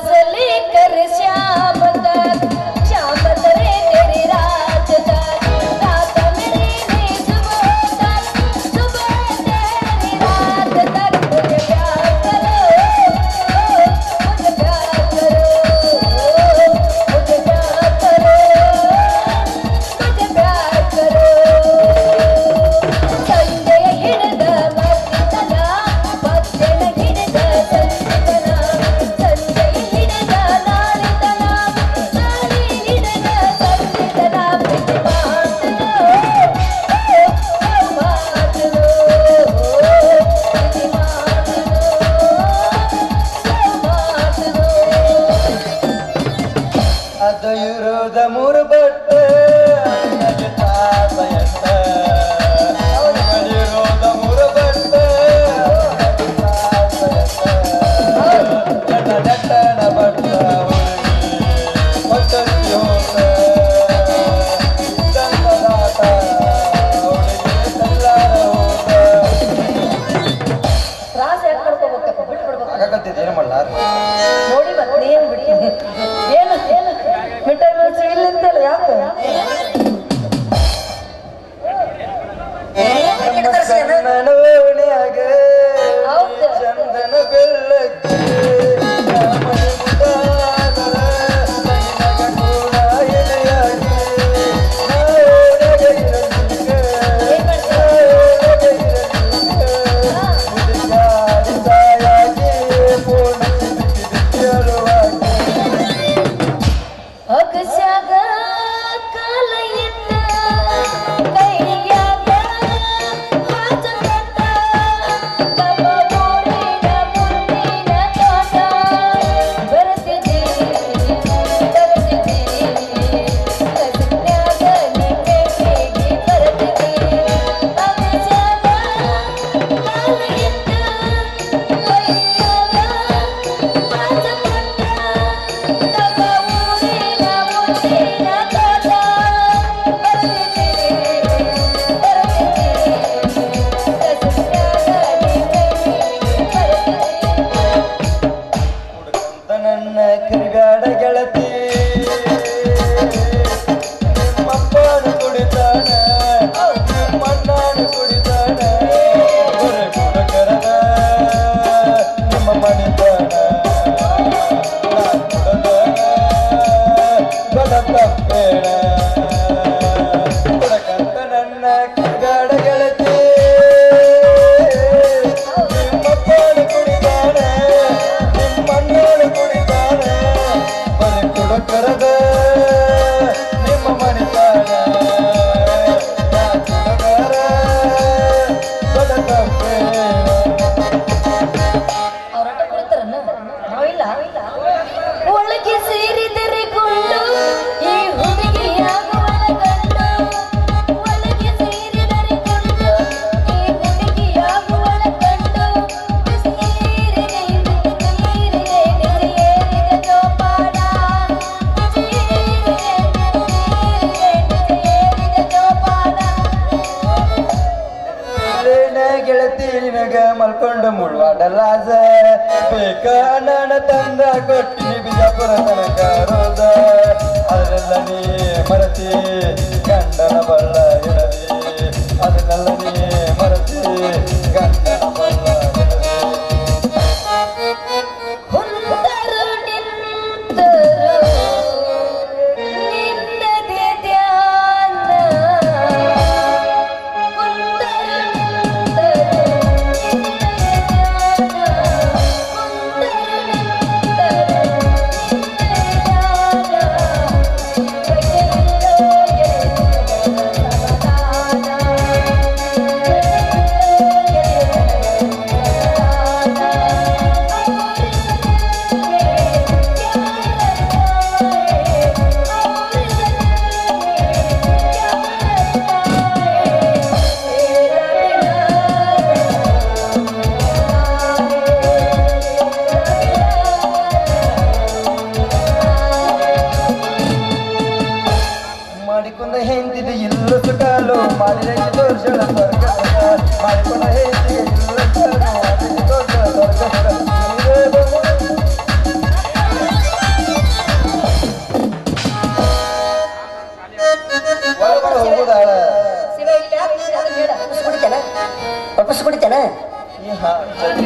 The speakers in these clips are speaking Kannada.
हौसले कर श्याम तक श्याम तरे तेरी रात तक रात मेरी ने सुबह तक सुबह तेरी रात तक मुझे प्यार करो मुझे प्यार करो मुझे प्यार करो मुझे प्यार करो ಸಂಜೆಯ ಹಿಡಿದ ಮತ್ತಿತನ ಮಧ್ಯಾಹ್ನ ಹಿಡಿದ ಸಂಜಿತನ ಸಂಜೆಯ ಹಿಡಿದ ನಾಳಿತನ ನಾಳಿ ಹಿಡಿದ ಸಂಜಿತನ ಪ್ರೀತಿ ಮಾತನು ಮಾತನು ಪ್ರೀತಿ ಮಾತನು ಮಾತನು ಅದು ಇರೋದ ಮೂರು ಬಟ್ಟೆ ನನಗೆ ತಾಪಯಂತ ಇರೋದ ಮೂರು ಬಟ್ಟೆ ನನಗೆ ತಾಪಯಂತ ನನ್ನ ನೆಟ್ಟನ ಬಟ್ಟ ಒಟ್ಟಲ್ಲಿ ಹೋದ ಚಂದದಾಟ ಅವಳಿಗೆ ತಲ್ಲಾರ ಹೋದ ತ್ರಾಸ ಯಾಕೆ ಮಾಡ್ಕೋಬೇಕಪ್ಪ ಬಿಟ್ಬಿಡ್ಬೇಕು ಆಗಕತ್ತಿದ್ದು ಏನು ಮಾಡಲಾರ ನೋಡಿ ಮತ್ತೆ ನೀ ಏನ್ ಬಿಡಿ ಏನು ಏನು ಮಿಠಾಯಿ ಮನಸ್ಸು ಇಲ್ಲಿಂದಲ್ಲ ಯಾಕೆ ಚಂದನ ಓಣಿಯಾಗ ಹೌದು. ಚಂದನ ಬೆಳ್ಳಕ್ಕೆ ರಾಮನ ಮುಖಾದರ ಮೈನಗ ಕೂಡ ಎಲೆಯಾಗಿ ನಾ ಓಡಾಗ ಇರಲಿಕ್ಕ, ನಾ ಓಡಾಗ ಇರಲಿಕ್ಕ, ಮುದುಕಾಡಿ ಸಾಯಾಗಿ ಪೂರ್ಣ ಬಿಟ್ಟಿ ಬಿಟ್ಟಿ ಅಳುವಾಗಿ ಅಗಸ್ಯಾಗ ಕಾಲ ಎತ್ತ ಕೈಯಾಗ ಹಾಜಕತ್ತ ನಮ್ಮ ಊರಿನ ಮುಂದಿನ ತೋಟ ಬರುತ್ತಿದ್ದಿ ಬರುತ್ತಿದ್ದಿ ಕಸನ್ಯಾಗ ನಿಂಗೆ ಹೇಗೆ ಬರುತ್ತಿದ್ದಿ ಅಗಸ್ಯಾಗ ಕಾಲ ಎತ್ತ ಕೈಯಾಗ ಹಾಜಕತ್ತ ನಮ್ಮ ಊರಿನ ಮುಂದಿನ ತೋಟ ಬರುತ್ತಿದ್ದಿ ಹುಡುಕಂತ ನನ್ನ ಕಿರಿಗಾಡ ಗೆಳತಿ ನಿಮ್ಮಪ್ಪನು ಕುಡಿತಾನ ನಿಮ್ಮಣ್ಣನು ಕುಡಿತಾನ ಬರೀ ಹುಡುಗರದ ನಿಮ್ಮ ಮಣಿತಾನ ನಾ ಕುಡದ ದೊಡ್ಡ ತಪ್ಪೇಣ ಹುಡುಕಂತ ನನ್ನ ಕಿರಿಗಾಡ ಗೆಳತಿ ನಿಮ್ಮಪ್ಪನು ಕುಡಿತಾನ ನಿಮ್ಮಣ್ಣನು ಕುಡಿತಾನ ಬರೀ ಕುಡಕರದ ನಿಮ್ಮ ಮಣಿತಾನ ನಾ ಕುಡದರ ದೊಡ್ಡ ತಪ್ಪೇಣ ಅವರಾಟ ಕುಳಿತಾರನ್ನ ನಾವಿಲ್ಲ ಒಳಗೆ ಸೇರಿದರೆ ಕೊಂಡು ಈ ಹುಡುಗಿಯಾಗುವಳ ಗಂಡು ಒಳಗೆ ಸೇರಿದರೆ ಕೊಂಡು ಈ ಹುಡುಗಿಯಾಗುವಳ ಗಂಡು ಬಿಸಿಯೇರಿದೆ ಬಿಸಿಯೇರಿದೆ ಬಿಸಿಯೇರಿದೆ ಜೋಪಾನ ಬಿಸಿಯೇರಿದೆ ಬಿಸಿಯೇರಿದೆ ಬಿಸಿಯೇರಿದೆ ಜೋಪಾನ ಇಲ್ಲೇನ ಗೆಳತಿ ನಿನಗ ಮಲ್ಕೊಂಡು ಮುಳ್ವಾಡಲಾಜ ಬೇಕ ನನ್ನ ತಂದ ಕೊಟ್ಟಿನಿ ಬಿಜಾಪುರ ತನಕ ರೋದ ಅದನ್ನೆಲ್ಲ ನೀ ಮರತಿ ಗಂಡನ ಬಲ್ಲ ಹಿಡದಿ ಅದನ್ನೆಲ್ಲ ನೀ ಮರತಿ ಗಂಡನ ಬಲ್ಲ ಹಿಡದಿ ಹೊಂದರು ನಿಂತರು ನಿನ್ನದೇ ಧ್ಯಾನ ಹೊಂದರು ನಿಂತರು ನಿನ್ನದೇ ಧ್ಯಾನ ಹೊಂದರು ನಿಂತರು ನಿನ್ನದೇ ಧ್ಯಾನ ಬಗೆಯಿಲ್ಲೋ ಮಾಡಿಕೊಂಡ ಹೆಂದಿದೆ ಇಲ್ಲ ಸುಖಾಲು ಮಾಡಿದ ದೋಷಗಳ ಸ್ವರ್ಗ ಮಾಡಿಕೊಂಡ ಹೆಂದಿಗೆ ಇಲ್ಲ ಸುಖಾಲು ಮಾಡಿದ ದೋಷಗಳ ಸ್ವರ್ಗ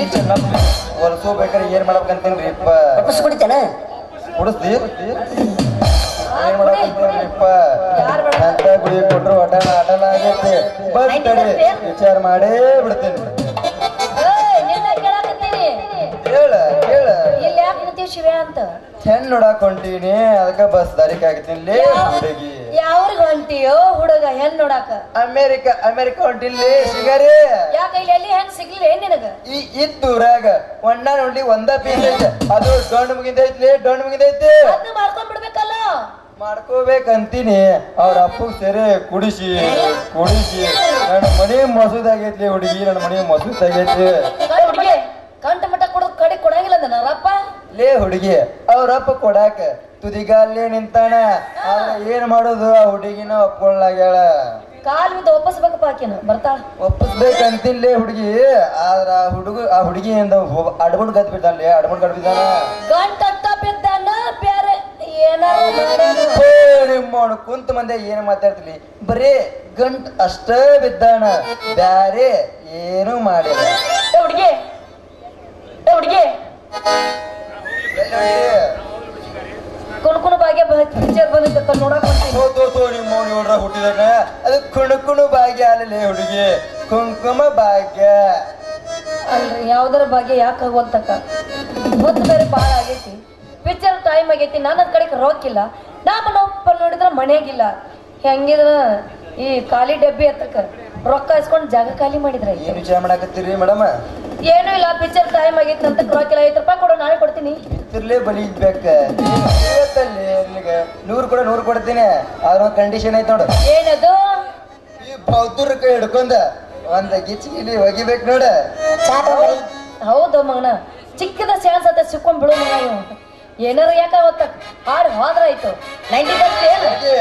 ತಲಿ ಚೆನ್ನಪ್ಪ ಹೊಲಸೋಬೇಕಾರೆ ಏನ್ ಮಾಡ್ಬೇಕಂತೇನ್ರಿ ಅಪ್ಪ ವಾಪಸ್ ಕುಡಿತೇನ ಕುಡಿಸ್ದಿ ಏನ್ ಮಾಡ್ಬೇಕಂತೇನ್ರಿಪ್ಪ ಯಾರ್ ಬೇಡ? ಅಂತ ಗುಳಿ ಕೊಟ್ರು ಅಟನ ಅಟನ ಆಗೈತಿ ಬಸ್ ತಡಿ ವಿಚಾರ ಮಾಡೇ ಬಿಡ್ತೇನೆ ಏಯ್, ನಿನ್ನ ಕೇಳಾಕತ್ತೀನಿ ಹೇಳ ಹೇಳ ಇಲ್ಲಿ ಯಾಕೆ ನಿಂತೀವಿ ಶಿವ್ಯ ಅಂತ ಹೆಣ್ ನೋಡಾಕ್ ಹೊಂಟೀನಿ ಅದಕ್ಕ ಬಸ್ ದಾರಿಕ್ ಆಗತ್ತಿಲ್ಲಿ ಯಾವ- ಹುಡುಗಿ ಯಾವ್ರಿಗೆ ಹೊಂಟಿಯೋ ಹುಡುಗ ಹೆಣ್ ನೋಡಾಕ ಅಮೇರಿಕ ಅಮೇರಿಕ ಹೊಂಟಿಲ್ಲಿ ಸಿಗರಿ ಯಾಕ ಇಲ್ಲಿ ಎಲ್ಲಿ ಹೆಣ್ ಸಿಗ್ಲಿಲ್ಲ ಏನ್ ನಿನಗ ಈ ಇದ್ದೂರಾಗ ಒಂದ ನೋಡಿ ಒಂದ ಪೀಸ್ ಐತೆ ಅದು ಡೊಂಡ್ ಮುಗಿದೈತ್ಲಿ ಡೊಂಡ್ ಮುಗಿದೈತಿ ಅದನ್ನ ಮಾಡ್ಕೊಂಡ್ ಬಿಡ್ಬೇಕಲ್ಲ ಮಾಡ್ಕೋಬೇಕಂತೀನಿ ಅವ್ರ ಅಪ್ಪಗ್ ಸೆರೆ ಕುಡಿಸಿ ಕುಡಿಸಿ ನನ್ನ ಮನೆ ಮಸೂದಾಗೈತ್ಲಿ ಹುಡುಗಿ ನನ್ನ ಮನೆ ಮಸೂದಾಗೈತಿ ಕೈ ಹುಡುಗಿ ಕಂಟ ಮಟ್ಟ ಕೊಡೋದ್ ಕಡೆ ಕೊಡಂಗಿಲ್ಲ ನರಪ್ಪ ಲೇ ಹುಡುಗಿ ಅವ್ರ ಅಪ್ಪ ಕೊಡಾಕ ತುದಿಗಾಲೇ ನಿಂತಾನ ಆದ್ರೆ ಏನ್ ಮಾಡೋದು ಆ ಹುಡುಗಿನ ಒಪ್ಕೊಳ್ಳಾಗ್ಯಾಳ ಕಾಲ್ ಬಿದ್ದು ಒಪ್ಪಸ್ಬೇಕಪ್ಪ ಆಕಿನ ಬರ್ತಾಳ ಒಪ್ಪಿಸ್ಬೇಕಂತಿಲ್ಲೇ ಹುಡುಗಿ ಆದ್ರ ಆ ಹುಡುಗ ಆ ಹುಡುಗಿ ಎಂದ ಅಡ್ಬುಡ್ ಗದ್ ಬಿದ್ದಾನೆ ಅಡ್ಬುಡ್ ಗದ್ ಬಿದ್ದಾನ ಗಂಟತ್ತ ಬಿದ್ದಾನ ಬ್ಯಾರೆ ಏನಾರ ಮಾಡ್ಯಾನ ನಿಮ್ಮೋಣ ಕುಂತ ಮಂದೆ ಏನ್ ಮಾತಾಡ್ತಿಲಿ ಬರೀ ಗಂಟ್ ಅಷ್ಟ ಬಿದ್ದಾನ ಬ್ಯಾರೆ ಏನು ಮಾಡಿಲ್ಲ ಏ ಹುಡುಗಿ ಏ ಹುಡುಗಿ ಕುಣಕುಣ ಭಾಗ್ಯ ಪಿಕ್ಚರ್ ಬಂದಿತ್ತ ನೋಡಕ್ ಹೊಂಟೀನಿ ತೋ ತೋ ತೋ ನಿಮ್ಮ ನೋಡ್ರ ಹುಟ್ಟಿದಾಗ ಅದು ಕುಣು ಕುಣು ಭಾಗ್ಯ ಅಲ್ಲಲೇ ಹುಡುಗಿ ಕುಂಕುಮ ಭಾಗ್ಯ ಅಲ್ರಿ ಯಾವ್ದಾರ ಭಾಗ್ಯ ಯಾಕೆ ಹೋಗ್ತಕ್ಕ ಹೊತ್ತು ಬೇರೆ ಭಾಳ ಆಗೈತಿ ಪಿಕ್ಚರ್ ಟೈಮ್ ಆಗೈತಿ ನನ್ನ ಕಡೆಗೆ ರೊಕ್ಕಿಲ್ಲ ನಮ್ಮನೊಪ್ಪ ನೋಡಿದ್ರ ಮನೆಯಾಗಿಲ್ಲ ಹೆಂಗಿದ್ರ ಈ ಖಾಲಿ ಡಬ್ಬಿ ಹತ್ತಕ್ಕ ರೊಕ್ಕ ಇಸ್ಕೊಂಡು ಜಾಗ ಖಾಲಿ ಮಾಡಿದ್ರ ಏನ್ ವಿಚಾರ ಮಾಡಾಕತ್ತೀರಿ ಮೇಡಮ್ ಏನೂ ಇಲ್ಲ ಪಿಕ್ಚರ್ ಟೈಮ್ ಆಗೈತಿ ಅಂತ ರೊಕ್ಕಿಲ್ಲ ಐದು ರೂಪಾಯಿ ಕೊಡು ನಾಳೆ ಕೊಡ್ತೀನಿ ಬಿತ್ತಿರ್ಲೇ ಬಲಿ ಇದ್ಬೇಕ ಇವತ್ತಲ್ಲಿ ನಿನಗೆ ನೂರು ಕೂಡ ನೂರು ಕೊಡ್ತೀನಿ ಆದ್ರ ಕಂಡೀಷನ್ ಐತ್ ನೋಡು ಏನದು ಈ ಬೌದ್ಧರ ಕೈ ಹಿಡ್ಕೊಂಡ ಒಂದ್ ಗಿಚ್ಚಿಗಿಲಿ ಒಗಿಬೇಕು ನೋಡ ಚಾ ತಗೊಂಡ್ರಿ ಹೌದು ಮಗನ ಚಿಕ್ಕದ ಚಾನ್ಸ್ ಅಂತ ಸಿಕ್ಕೊಂಡ್ ಬಿಡು ಮಗ ಇವ ಏನಾರ ಯಾಕ ಅವತ್ತ ಹಾಡು ಹೋದ್ರ ಆಯ್ತು ನೈಂಟಿ ಬರ್ತಿ ಏನು ಒಗಿ.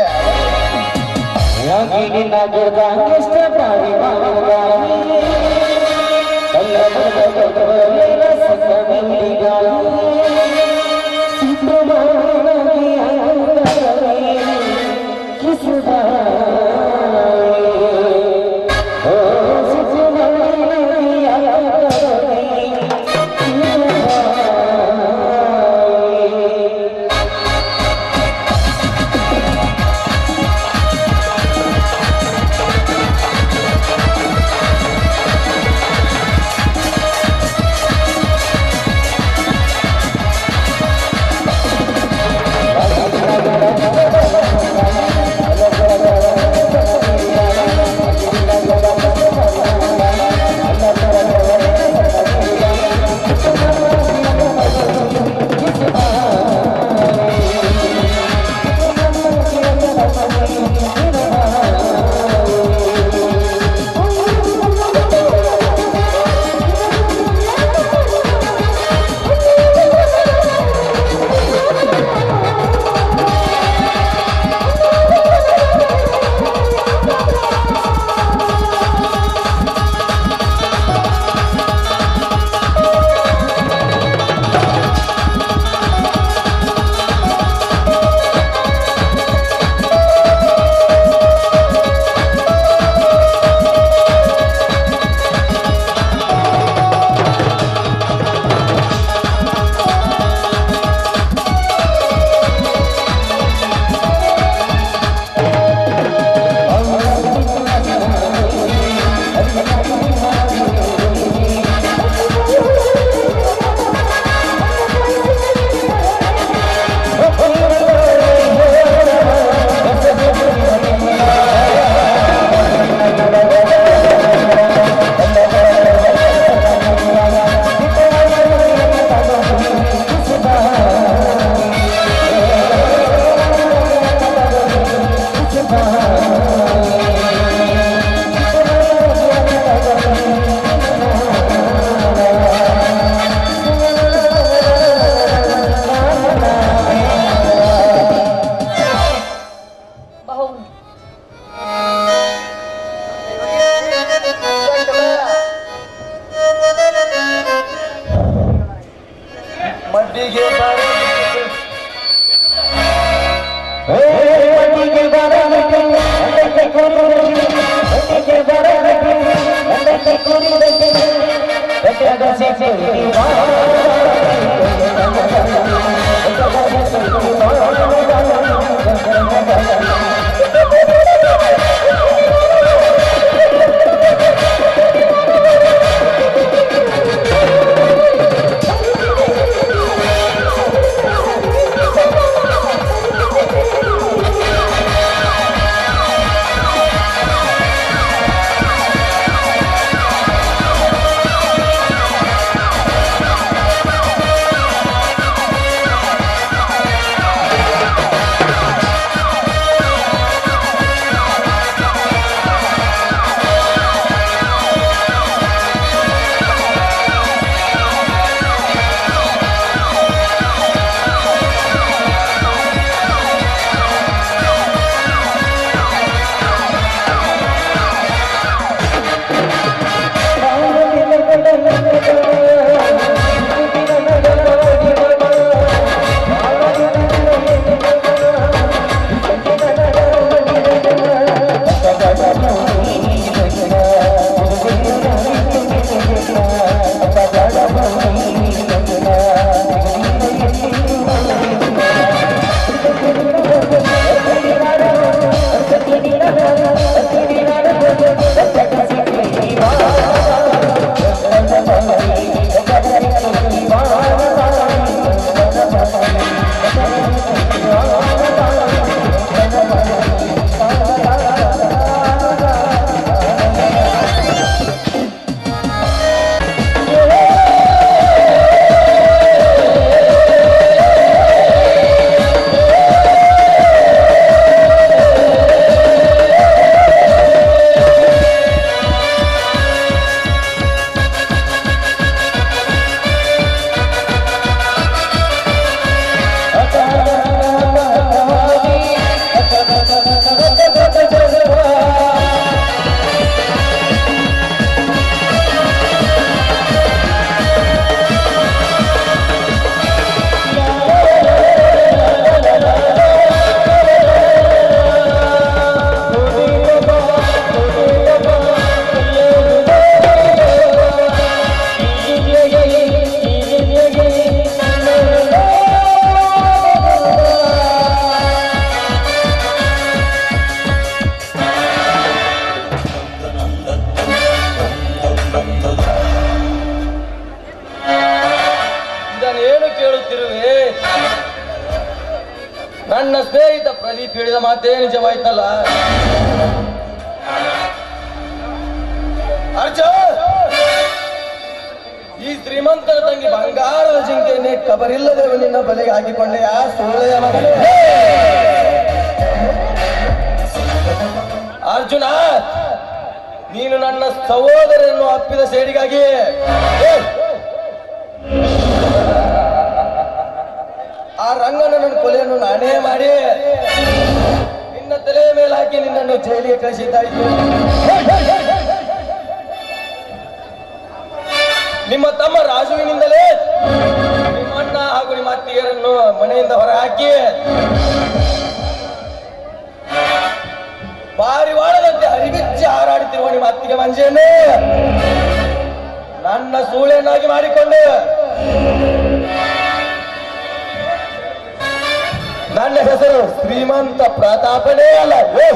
ಬಹು ಮಡ್ಡಿಗೆ ಬಾರಿ Thank you. ಇದನ್ನೇನು ಕೇಳುತ್ತಿರುವೆ ನನ್ನ ಸ್ನೇಹಿತ ಪ್ರದೀಪ್ ಹೇಳಿದ ಮಾತೇ ನಿಜವಾಯ್ತಲ್ಲ ಅರ್ಜ ಈ ಶ್ರೀಮಂತರ ತಂಗಿ ಬಂಗಾರದ ಜಿಂಕೆಯನ್ನೇ ಕಬರಿಲ್ಲದೆ ನಿನ್ನ ಬಲೆಗೆ ಹಾಕಿಕೊಂಡೆ ಆ ಸೂಳೆಯ ಮಗನೇ ಅರ್ಜುನ ನೀನು ನನ್ನ ಸಹೋದರನ್ನು ಅಪ್ಪಿದ ಸೇಡಿಗಾಗಿ ಏ, ಆ ರಂಗನ ಕೊಲೆಯನ್ನು ನಾನೇ ಮಾಡಿ ನಿನ್ನ ತಲೆಯ ಮೇಲೆ ಹಾಕಿ ನಿನ್ನನ್ನು ಜೈಲಿಗೆ ಕಳಿಸಿದ್ದಾಯಿತು ನಿಮ್ಮ ತಮ್ಮ ರಾಜುವಿನಿಂದಲೇ ನಿಮ್ಮ ಅಣ್ಣ ಹಾಗೂ ನಿಮ್ಮ ಅತ್ತಿಗೆಯರನ್ನು ಮನೆಯಿಂದ ಹೊರ ಹಾಕಿ ಪಾರಿವಾಳದಂತೆ ಹರಿಬಿಚ್ಚಿ ಹಾರಾಡುತ್ತಿರುವ ನಿಮ್ಮ ಅತ್ತಿಗೆ ಮಂಜೆಯನ್ನೇ ನನ್ನ ಸೂಳೆಯನ್ನಾಗಿ ಮಾಡಿಕೊಂಡು ನನ್ನ ಹೆಸರು ಶ್ರೀಮಂತ ಪ್ರತಾಪನೇ ಅಲ್ಲ ಏ!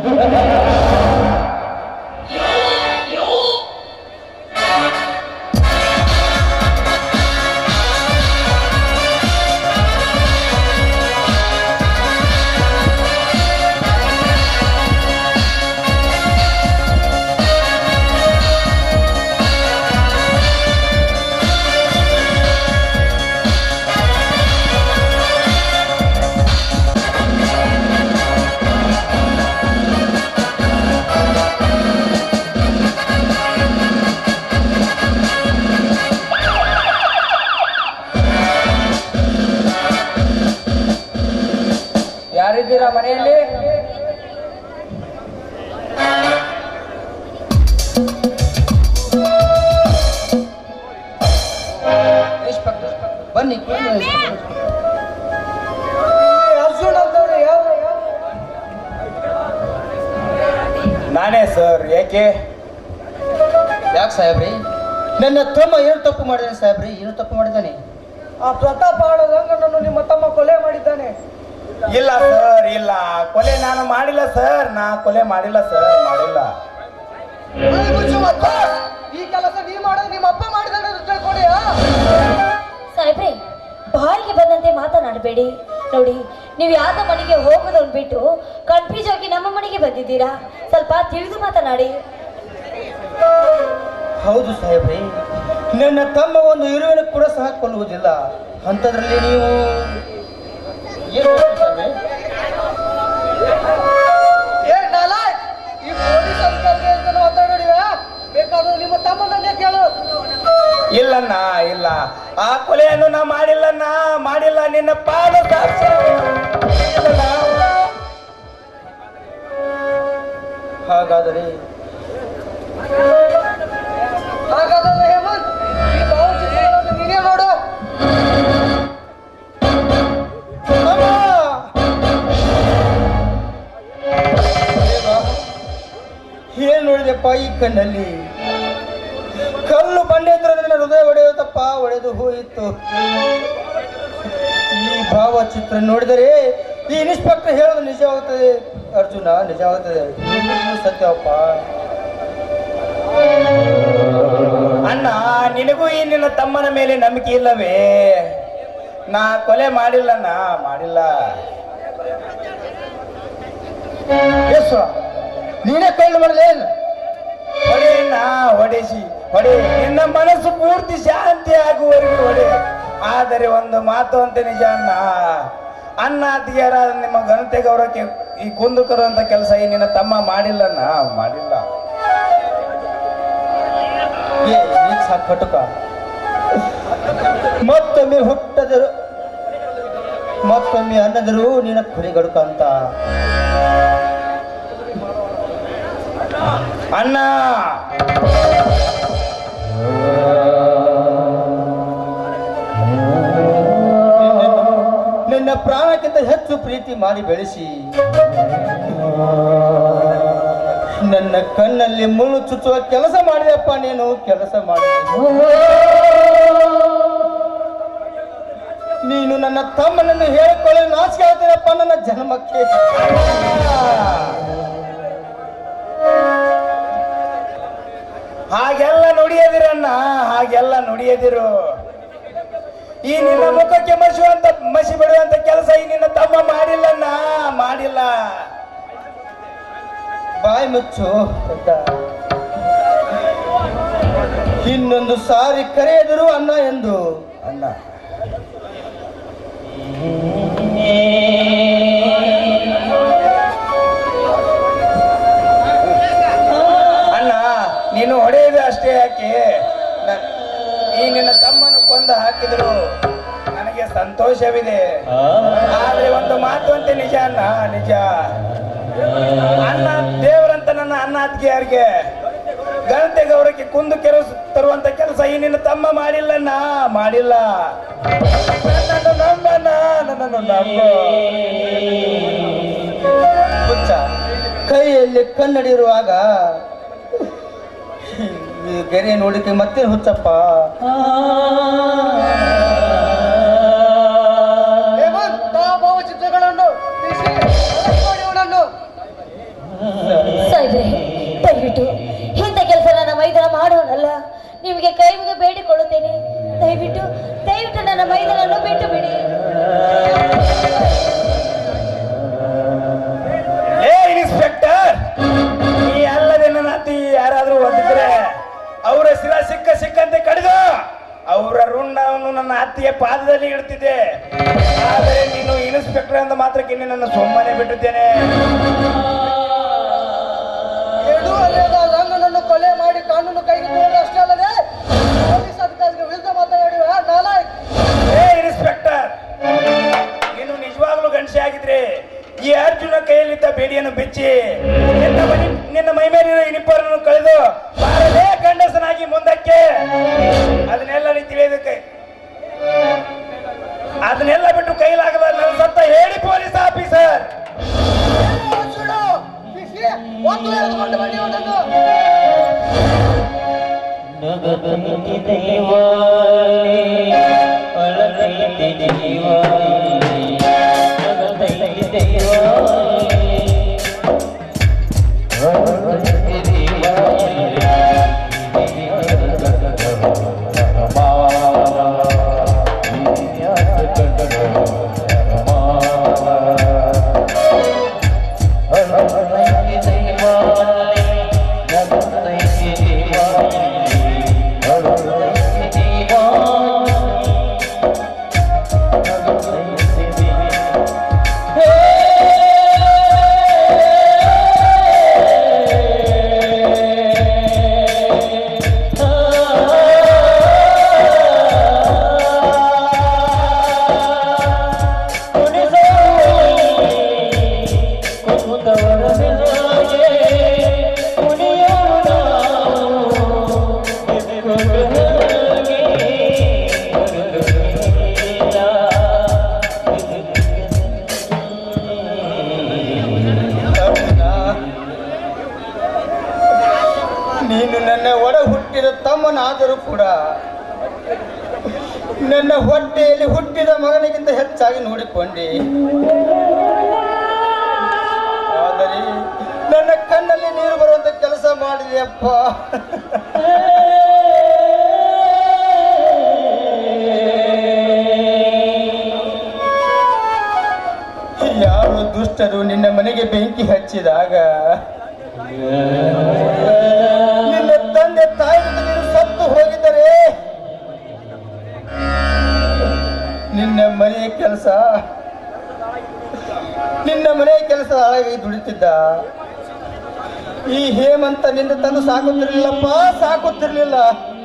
ಯಾರಿದ್ದೀರಾ ಮನೆಯಲ್ಲಿ ಇನ್ಸ್ಪೆಕ್ಟರ್ ಬನ್ನಿ ಅರ್ಜುನ್ ಅಂತವ್ರು ಯಾರು ನಾನೇ ಸರ್ ಏಕೆ ಯಾಕೆ ಸಾಹೇಬ್ರಿ ನನ್ನ ತಮ್ಮ ಏನು ತಪ್ಪು ಮಾಡಿದಾನೆ ಸಾಹೇಬ್ರಿ ಏನು ತಪ್ಪು ಮಾಡಿದ್ದಾನೆ ಆ ಪ್ರತಾಪ ಆಳದಂಗನನ್ನು ನಿಮ್ಮ ತಮ್ಮ ಕೊಲೆ ಮಾಡಿದ್ದಾನೆ ಇಲ್ಲ ಸರ್ ಇಲ್ಲ ಕೊಲೆ ನಾನು ಮಾಡಿಲ್ಲ ಸರ್ ನಾ ಕೊಲೆ ಮಾಡಿಲ್ಲ ಸರ್ ಮಾಡಿಲ್ಲ ಬಾಯಿ ಮುಚ್ಚು ಮತ್ತೆ. ಈ ಕೆಲಸ ನೀ ಮಾಡೋದು ನಿಮ್ಮ ಅಪ್ಪ ಮಾಡಿದಾನೆ ಅಂತ ತಿಳ್ಕೊಡಿ ಆ? ಸಾಹೇಬ್ರೆ ಬಾಯಿಗೆ ಬಂದಂತೆ ಮಾತನಾಡಬೇಡಿ ನೋಡಿ ನೀವು ಯಾವ್ದೋ ಮನೆಗೆ ಹೋಗೋದನ್ನ ಬಿಟ್ಟು ಕನ್ಫ್ಯೂಸ್ ಆಗಿ ನಮ್ಮ ಮನೆಗೆ ಬಂದಿದ್ದೀರಾ ಸ್ವಲ್ಪ ತಿಳಿದು ಮಾತನಾಡಿ ಹೌದು ಸಾಹೇಬ್ರಿ ನನ್ನ ತಮ್ಮ ಒಂದು ಇರುವಿನ ಕೂಡ ಸಹ ಕೊಲ್ಲುವುದಿಲ್ಲ ಅಂಥದ್ರಲ್ಲಿ ನೀವು ಏನು ಹೇಳ್ತೀರಿ ಸಾಹೇಬ್ರೆ? ಏ ನಾಲಾಯ್ ಈ ಪೊಲೀಸ್ ಅಧಿಕಾರಿ ಅಂತ ಮಾತಾಡೋಡಿವ ಬೇಕಾದ್ರೆ ನಿಮ್ಮ ತಮ್ಮನನ್ನೇ ಕೇಳು ಇಲ್ಲಣ್ಣ ಇಲ್ಲ ಆ ಕೊಲೆಯನ್ನು ನಾ ಮಾಡಿಲ್ಲಣ್ಣ ಮಾಡಿಲ್ಲ ನಿನ್ನ ಪಾದ ಸಾಕ್ಷಿ ಇಲ್ಲಣ್ಣ. ಹಾಗಾದರೆ ಹಾಗಾದ್ರೆ ಹೇಮಂತ್ ಈ ಭಾವಚಿತ್ರಗಳನ್ನು ನೀನೇ ನೋಡು ಅಮ್ಮ! ದೇವ, ಏನ್ ನೋಡಿದೆಪ್ಪ ಈ ಕಣ್ಣಲ್ಲಿ ಕಲ್ಲು ಬಂಡೆದ್ರೆ ನನ್ನ ಹೃದಯ ಒಡೆಯುತ್ತಪ್ಪ ಒಡೆದು ಹೋಯಿತು ಈ ಭಾವಚಿತ್ರ ನೋಡಿದರೆ ಈ ಇನ್ಸ್ಪೆಕ್ಟರ್ ಹೇಳೋದು ನಿಜವಾಗುತ್ತದೆ ಅರ್ಜುನ ನಿಜವಾಗುತ್ತದೆ ಇದು ಸತ್ಯವಪ್ಪ ಅಣ್ಣ ನಿನಗೂ ಈ ನಿನ್ನ ತಮ್ಮನ ಮೇಲೆ ನಂಬಿಕೆ ಇಲ್ಲವೇ ನಾ ಕೊಲೆ ಮಾಡಿಲ್ಲಣ್ಣ ಮಾಡಿಲ್ಲ ಯೇಸು ನೀನೇ ಕಳ್ಳು ಮಾಡಲೇನು ಹೊಡೆಯಣ್ಣ ಹೊಡೆಸಿ ಹೊಡೆ ನಿನ್ನ ಮನಸ್ಸು ಪೂರ್ತಿ ಶಾಂತಿ ಆಗುವವರೆಗೂ ಹೊಡೆ ಆದರೆ ಒಂದು ಮಾತು ಅಂತ ನಿಜ ಅಣ್ಣ ಅಣ್ಣ ಅತ್ತಿಗೆಯರ ನಿಮ್ಮ ಘನತೆ ಗೌರವಕ್ಕೆ ಈ ಕುಂದುಕರು ಅಂತ ಕೆಲಸ ಈ ನಿನ್ನ ತಮ್ಮ ಮಾಡಿಲ್ಲಣ್ಣ ಮಾಡಿಲ್ಲ ಏ ನೀ ಸಾಕು ಕಟುಕ ಮತ್ತೊಮ್ಮೆ ಹುಟ್ಟದರು ಮತ್ತೊಮ್ಮೆ ಅನ್ನದರು ನಿನ್ನ ಕುರಿಗಡುಕ ಅಂತ ಅಣ್ಣ ನಿನ್ನ ಪ್ರಾಣಕ್ಕಿಂತ ಹೆಚ್ಚು ಪ್ರೀತಿ ಮಾಡಿ ಬೆಳೆಸಿ ನನ್ನ ಕಣ್ಣಲ್ಲಿ ಮುಳ್ಳು ಚುಚ್ಚುವ ಕೆಲಸ ಮಾಡಿದೆಪ್ಪ ನೀನು ಕೆಲಸ ಮಾಡಿ ನೀನು ನನ್ನ ತಮ್ಮನನ್ನು ಹೇಳಿಕೊಳ್ಳಲು ನಾಚಿಕೆ ಆಗ್ತೀರಪ್ಪ ನನ್ನ ಜನ್ಮಕ್ಕೆ ಹಾಗೆಲ್ಲ ನುಡಿಯದಿರಣ್ಣ ಹಾಗೆಲ್ಲ ನುಡಿಯದಿರು ಈ ನಿನ್ನ ಮುಖಕ್ಕೆ ಮಸುವಂತ ಮಸಿ ಬಿಡುವಂತ ಕೆಲಸ ಈ ನಿನ್ನ ತಮ್ಮ ಮಾಡಿಲ್ಲಣ್ಣ ಮಾಡಿಲ್ಲ ಬಾಯಿ ಮುಚ್ಚು ಅಂತ. ಇನ್ನೊಂದು ಸಾರಿ ಕರೆಯದರು ಅನ್ನ ಎಂದು ಅಣ್ಣ ಅಣ್ಣ ನೀನು ಹೊಡೆಯುವುದು ಅಷ್ಟೇ ಯಾಕೆ ನ- ಈ ನಿನ್ನ ತಮ್ಮನು ಕೊಂದು ಹಾಕಿದ್ರು ನನಗೆ ಸಂತೋಷವಿದೆ ಆದ್ರೆ ಒಂದು ಮಾತು ಅಂತ ನಿಜ ಅಣ್ಣ ನಿಜ ಅಣ್ಣ ದೇವರಂತ ನನ್ನ ಅಣ್ಣ ಅತ್ತಿಗೆಯರಿಗೆ ಘನತೆ ಗೌರವಕ್ಕೆ ಕುಂದು ಕೆರಸ್ ತರುವಂತ ಕೆಲಸ ಈ ನಿನ್ನ ತಮ್ಮ ಮಾಡಿಲ್ಲಣ್ಣ ಮಾಡಿಲ್ಲ ನನ್ನನ್ನು ನಂಬಣ್ಣ ನನ್ನನ್ನು ನಂಬು ಹುಚ್ಚ ಕೈಯಲ್ಲಿ ಕನ್ನಡಿರುವಾಗ ಈ ಗೆರೆ ನೋಡಿಕೆ ಮತ್ತೆ ಹುಚ್ಚಪ್ಪ ಹೇಮಂತ್ ಆ ಭಾವಚಿತ್ರಗಳನ್ನು ಬಿಡಿಸಿ ಅರೆಸ್ಟ್ ಮಾಡಿ ಅವನನ್ನು ಸಾಯ್ಬ್ರೆ ದಯವಿಟ್ಟು ಇಂಥ ಕೆಲಸ ನನ್ನ ಮೈದಾನ ಮಾಡೋನಲ್ಲ ನಿಮಗೆ ಕೈ ಮುಗಿದು ಬೇಡಿಕೊಳ್ಳುತ್ತೇನೆ ದಯವಿಟ್ಟು ದಯವಿಟ್ಟು ನನ್ನ ಮೈದಾನನ್ನು ಬಿಟ್ಟು ಬಿಡಿ ಏ ಇನ್ಸ್ಪೆಕ್ಟರ್ ಈ ಅಲ್ಲದೆ ನನ್ನ ಅತಿ ಯಾರಾದ್ರೂ ಹೊಂದಿದ್ರೆ ಅವರ ಶಿರ ಸಿಕ್ಕ ಸಿಕ್ಕಂತೆ ಕಡಿದು ಅವರ ರುಂಡವನ್ನು ನನ್ನ ಅತ್ತಿಯ ಪಾದದಲ್ಲಿ ಇಡ್ತಿದ್ದೆ ಆದರೆ ನೀನು ಇನ್ಸ್ಪೆಕ್ಟರ್ ಅಂತ ಮಾತ್ರಕ್ಕೆ ನಿನ್ನನ್ನು ಸುಮ್ಮನೆ ಬಿಟ್ಟಿದ್ದೇನೆ ಎರಡು ಅಲ್ಲದ ರಂಗನನ್ನು ಕೊಲೆ ಮಾಡಿ ಕಾನೂನು ಕೈಗೆ ತಗೊಂಡು ಅಷ್ಟೇ ಅಲ್ಲದೆ ಪೊಲೀಸ್ ಅಧಿಕಾರಿಗೆ ವಿರುದ್ಧ ಮಾತನಾಡಿವ ನಾಲಾಯಕ್ ಏ ಇನ್ಸ್ಪೆಕ್ಟರ್ ನೀನು ನಿಜವಾಗ್ಲೂ ಗಂಡಸೆ ಆಗಿದ್ರೆ ಈ ಅರ್ಜುನ ಕೈಯಲ್ಲಿದ್ದ ಬೇಡಿಯನ್ನು ಬಿಚ್ಚಿ ನಿನ್ನ ಮನಿ ನಿನ್ನ ಮೈ ಮೇಲಿರೋ ಇನಿಪ್ಪರನ್ನು ಕಳೆದು ಬಾರಲೇ ಗಂಡಸನಾಗಿ ಮುಂದಕ್ಕೆ ಅದನ್ನೆಲ್ಲ ನೀ ತಿಳಿಯೋದಕ್ಕೆ ಅದನ್ನೆಲ್ಲ ಬಿಟ್ಟು ಕೈಲಾಗದ ನನ್ನ ಸತ್ತ ಹೇಳಿ ಪೊಲೀಸ್ ಆಫೀಸರ್ ಸುಳ್ಳು ಬಿಸಿ ಒಂದು ಎಳೆದುಕೊಂಡು ಬನ್ನಿ ಅವನನ್ನು ನನ್ನ ಒಡ ಹುಟ್ಟಿದ ತಮ್ಮನಾದರೂ ಕೂಡ ನನ್ನ ಹೊಟ್ಟೆಯಲ್ಲಿ ಹುಟ್ಟಿದ ಮಗನಿಗಿಂತ ಹೆಚ್ಚಾಗಿ ನೋಡಿಕೊಂಡೆ ಆದರೆ ನನ್ನ ಕಣ್ಣಲ್ಲಿ ನೀರು ಬರುವಂತ ಕೆಲಸ ಮಾಡಿದೆ ಅಪ್ಪ ಯಾರು ದುಷ್ಟರು ನಿನ್ನ ಮನೆಗೆ ಬೆಂಕಿ ಹಚ್ಚಿದಾಗ ನಿನ್ನ ತಂದೆ ತಾಯಿ ಜೊತೆ ನೀನು ಸತ್ತು ಹೋಗಿದ್ದರೆ ನಿನ್ನ ಮನೆಯ ಕೆಲಸ ನಿನ್ನ ಮನೆಯ ಕೆಲಸ ಹಾಳಾಗಿ ದುಡಿತಿದ್ದ ಈ ಹೇಮಂತ ನಿಂದ ತಂದು ಸಾಕುತ್ತಿರ್ಲಿಲ್ಲಪ್ಪ ಸಾಕುತ್ತಿರ್ಲಿಲ್ಲ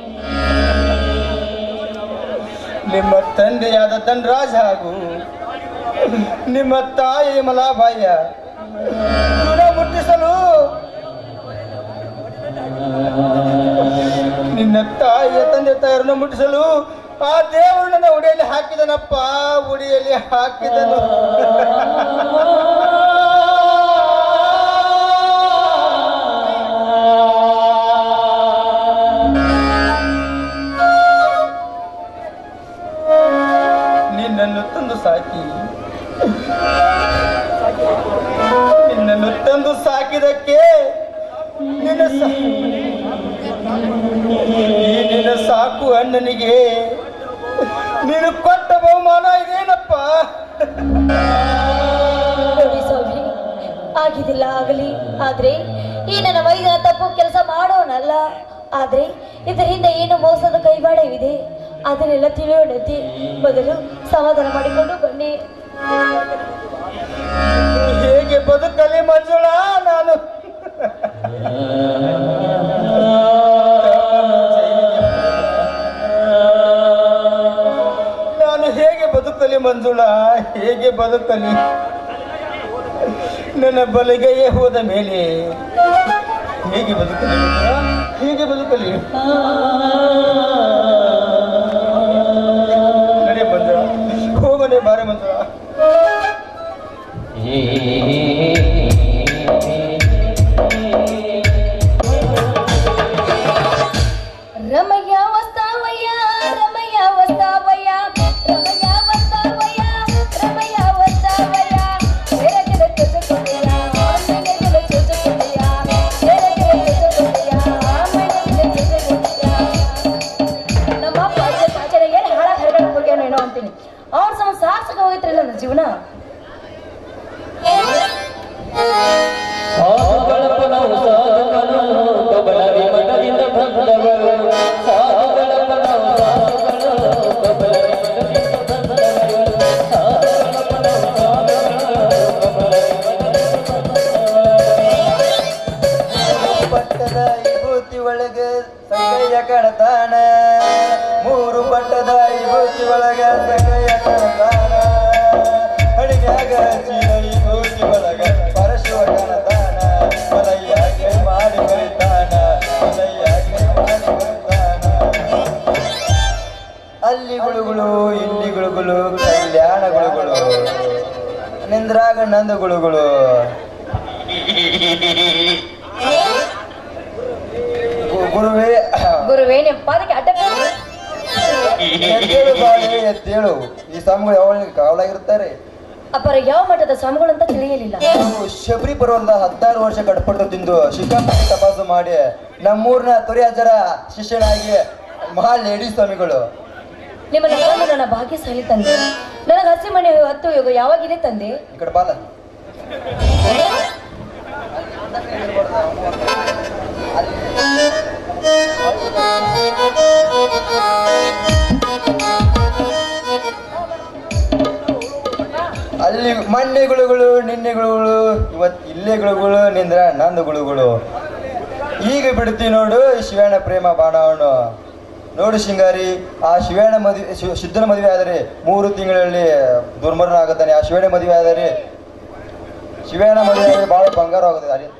ನಿಮ್ಮ ತಂದೆಯಾದ ಧನರಾಜ್ ಹಾಗೂ ನಿಮ್ಮ ತಾಯಿ ಮಲಾಬಾಯಿಯ ಋಣ ಮುಟ್ಟಿಸಲು ನಿನ್ನ ತಾಯಿಯ ತಂದೆ ತಾಯಿಯರನ್ನು ಮುಟ್ಟಿಸಲು ಆ ದೇವರು ನನ್ನ ಉಡಿಯಲ್ಲಿ ಹಾಕಿದನಪ್ಪ ಉಡಿಯಲ್ಲಿ ಹಾಕಿದನು ನಿನ್ನನ್ನು ತಂದು ಸಾಕಿ ನಿನ್ನನ್ನು ತಂದು ಸಾಕಿದಕ್ಕೆ ನಿನ್ನ ಸಾ- ಈ ನಿನ್ನ ಸಾಕು ಅಣ್ಣನಿಗೆ ನೀನು ಕೊಟ್ಟ ಬಹುಮಾನ ಇದೇನಪ್ಪ ನೋಡಿ ಸ್ವಾಮಿ ಆಗಿದಿಲ್ಲ ಆಗಲಿ ಆದ್ರೆ ಈ ನನ್ನ ವೈದ್ಯನ ತಪ್ಪು ಕೆಲಸ ಮಾಡೋನಲ್ಲ ಆದ್ರೆ ಇದರಿಂದ ಏನು ಮೋಸದ ಕೈವಾಡವಿದೆ ಅದನ್ನೆಲ್ಲ ತಿಳಿಯೋಣತಿ ಮೊದಲು ಸಮಾಧಾನ ಮಾಡಿಕೊಂಡು ಬನ್ನಿ ಹೇಗೆ ಬದುಕಲಿ ಮಂಜುಳ ನಾನು ನಾನು ಹೇಗೆ ಬದುಕಲಿ ಮಂಜುಳ ಹೇಗೆ ಬದುಕಲಿ ನನ್ನ ಬಲಗೈಯೇ ಹೋದ ಮೇಲೆ ಹೇಗೆ ಬದುಕಲಿ ಮಂಜುಳ? ಹೇಗೆ ಬದುಕಲಿ ನಡೆ ಮಂಜುಳ ಹೋಗನೆ ಬಾರೆ ಮಂಜುಳ ರಮಯ್ಯ ವಸ್ತಾವಯ್ಯ ರಮಯ್ಯ ವಸ್ತಾವಯ್ಯ ರಮಯ್ಯ ವಸ್ತಾವಯ್ಯ ರಮಯ್ಯ ವಸ್ತಾವಯ್ಯ ಕೆಳಗೆರೆ ಚುಚ್ಚುಕೊಂಡಿಯ ಮನೆಗೆರೆ ಚುಚ್ಚುಕೊಂಡಿಯ ಕೆಳಗೆರೆ ಚುಚ್ಚುಕೊಂಡಿಯ ಮನೆಗೆರೆ ಚುಚ್ಚುಕೊಂಡಿಯ ನಮ್ಮ ಅಪ್ಪ ಅಜ್ಜ ಸಾಚರ ಏನು ಹಾಳ ಹರಗಡ ಹೋಗ್ಯಾನೇನೋ ಅಂತೀನಿ ಅವ್ರ ಸಮ ಸಾರ್ಥಕ ಹೋಗಿತ್ರಿ ನನ್ನ ಜೀವನ ಪಟ್ಟದ ವಿಭೂತಿ ಒಳಗ ಸಂಗಯ್ಯ ಕಡತಾನ ಮೂರು ಪಟ್ಟದ ವಿಭೂತಿ ಒಳಗ ಸಂಗಯ್ಯ ಕಡತಾನ ಅಡಿಗ್ಯಾಗ ಹಚ್ಚಿದ ವಿಭೂತಿ ಒಳಗ ಪರಶಿವ ಕಣತಾನ ಮಲಯ್ಯ ಕೈ ಮಾಡಿ ಬರಿತಾನ ಮಲಯ್ಯ ಕೈ ಮಾಡಿ ಬರಿತಾನ ಅಲ್ಲಿ ಗುಳುಗುಳು ಇಲ್ಲಿ ಗುಳುಗುಳು ಕಲ್ಯಾಣ ಗುಳುಗುಳು ನಿಂದ್ರಾಗ ನಂದು ಗುಳುಗುಳು ಗು- ಗುರುವೇ ಗುರುವೇ ನಿಮ್ಮ ಪಾದಕ್ಕೆ ಅಡ್ಡ ಬೀಳು. ಎದ್ದೇಳು ಬಾಳೆ ಎದ್ದೇಳು ಈ ಸ್ವಾಮಿಗಳು ಯಾವಾಗ ಕಾವಲಾಗಿರುತ್ತಾರೆ ಅಪ್ಪರ ಯಾವ ಮಠದ ಸ್ವಾಮಿಗಳು ಅಂತ ತಿಳಿಯಲಿಲ್ಲ ನಾವು ಶಬರಿ ಪರ್ವತದ ಹತ್ತಾರು ವರ್ಷ ಕಟ್ಪಟ್ಟು ತಿಂದು ಶಿಕಾಪಟ್ಟಿ ತಪಾಸು ಮಾಡಿ ನಮ್ಮೂರಿನ ತೊರೆಯಜ್ಜರ ಶಿಷ್ಯನಾಗಿ ಮಹಾ ಲೇಡಿ ಸ್ವಾಮಿಗಳು ನಿಮ್ಮನ್ನ ಕಂಡು ನನ್ನ ಭಾಗ್ಯಶಾಲಿ ತಂದೆ ನನಗೆ ಹಸಿ ಮನೆ ಹತ್ತು ಯೋಗ ಯಾವಾಗಿದೆ ತಂದೆ ಈ ಕಡೆ ಬಾಲ ಅಲ್ಲಿ ಮೊನ್ನೆ ಗುಳುಗಳು ನಿನ್ನೆ ಗುಳುಗಳು ಇವತ್ತು ಇಲ್ಲೇ ಗುಳುಗಳು ನಿಂದ್ರ ನಂದು ಗುಳುಗಳು ಈಗ ಬಿಡ್ತೀವಿ ನೋಡು ಈ ಶಿವಣ್ಣ ಪ್ರೇಮ ಬಾಣವನು ನೋಡು ಶಿಂಗಾರಿ ಆ ಶಿವಣ್ಣ ಮದುವೆ ಶಿವ ಸಿದ್ಧನ ಮದುವೆ ಆದರೆ ಮೂರು ತಿಂಗಳಲ್ಲಿ ದುರ್ಮರಣ ಆಗುತ್ತಾನೆ ಆ ಶಿವಣ್ಣ ಮದುವೆ ಆದರೆ ಶಿವಣ್ಣ ಮದುವೆ ಆದರೆ ಬಹಳ ಬಂಗಾರ ಆಗುತ್ತದೆ ಅದೇ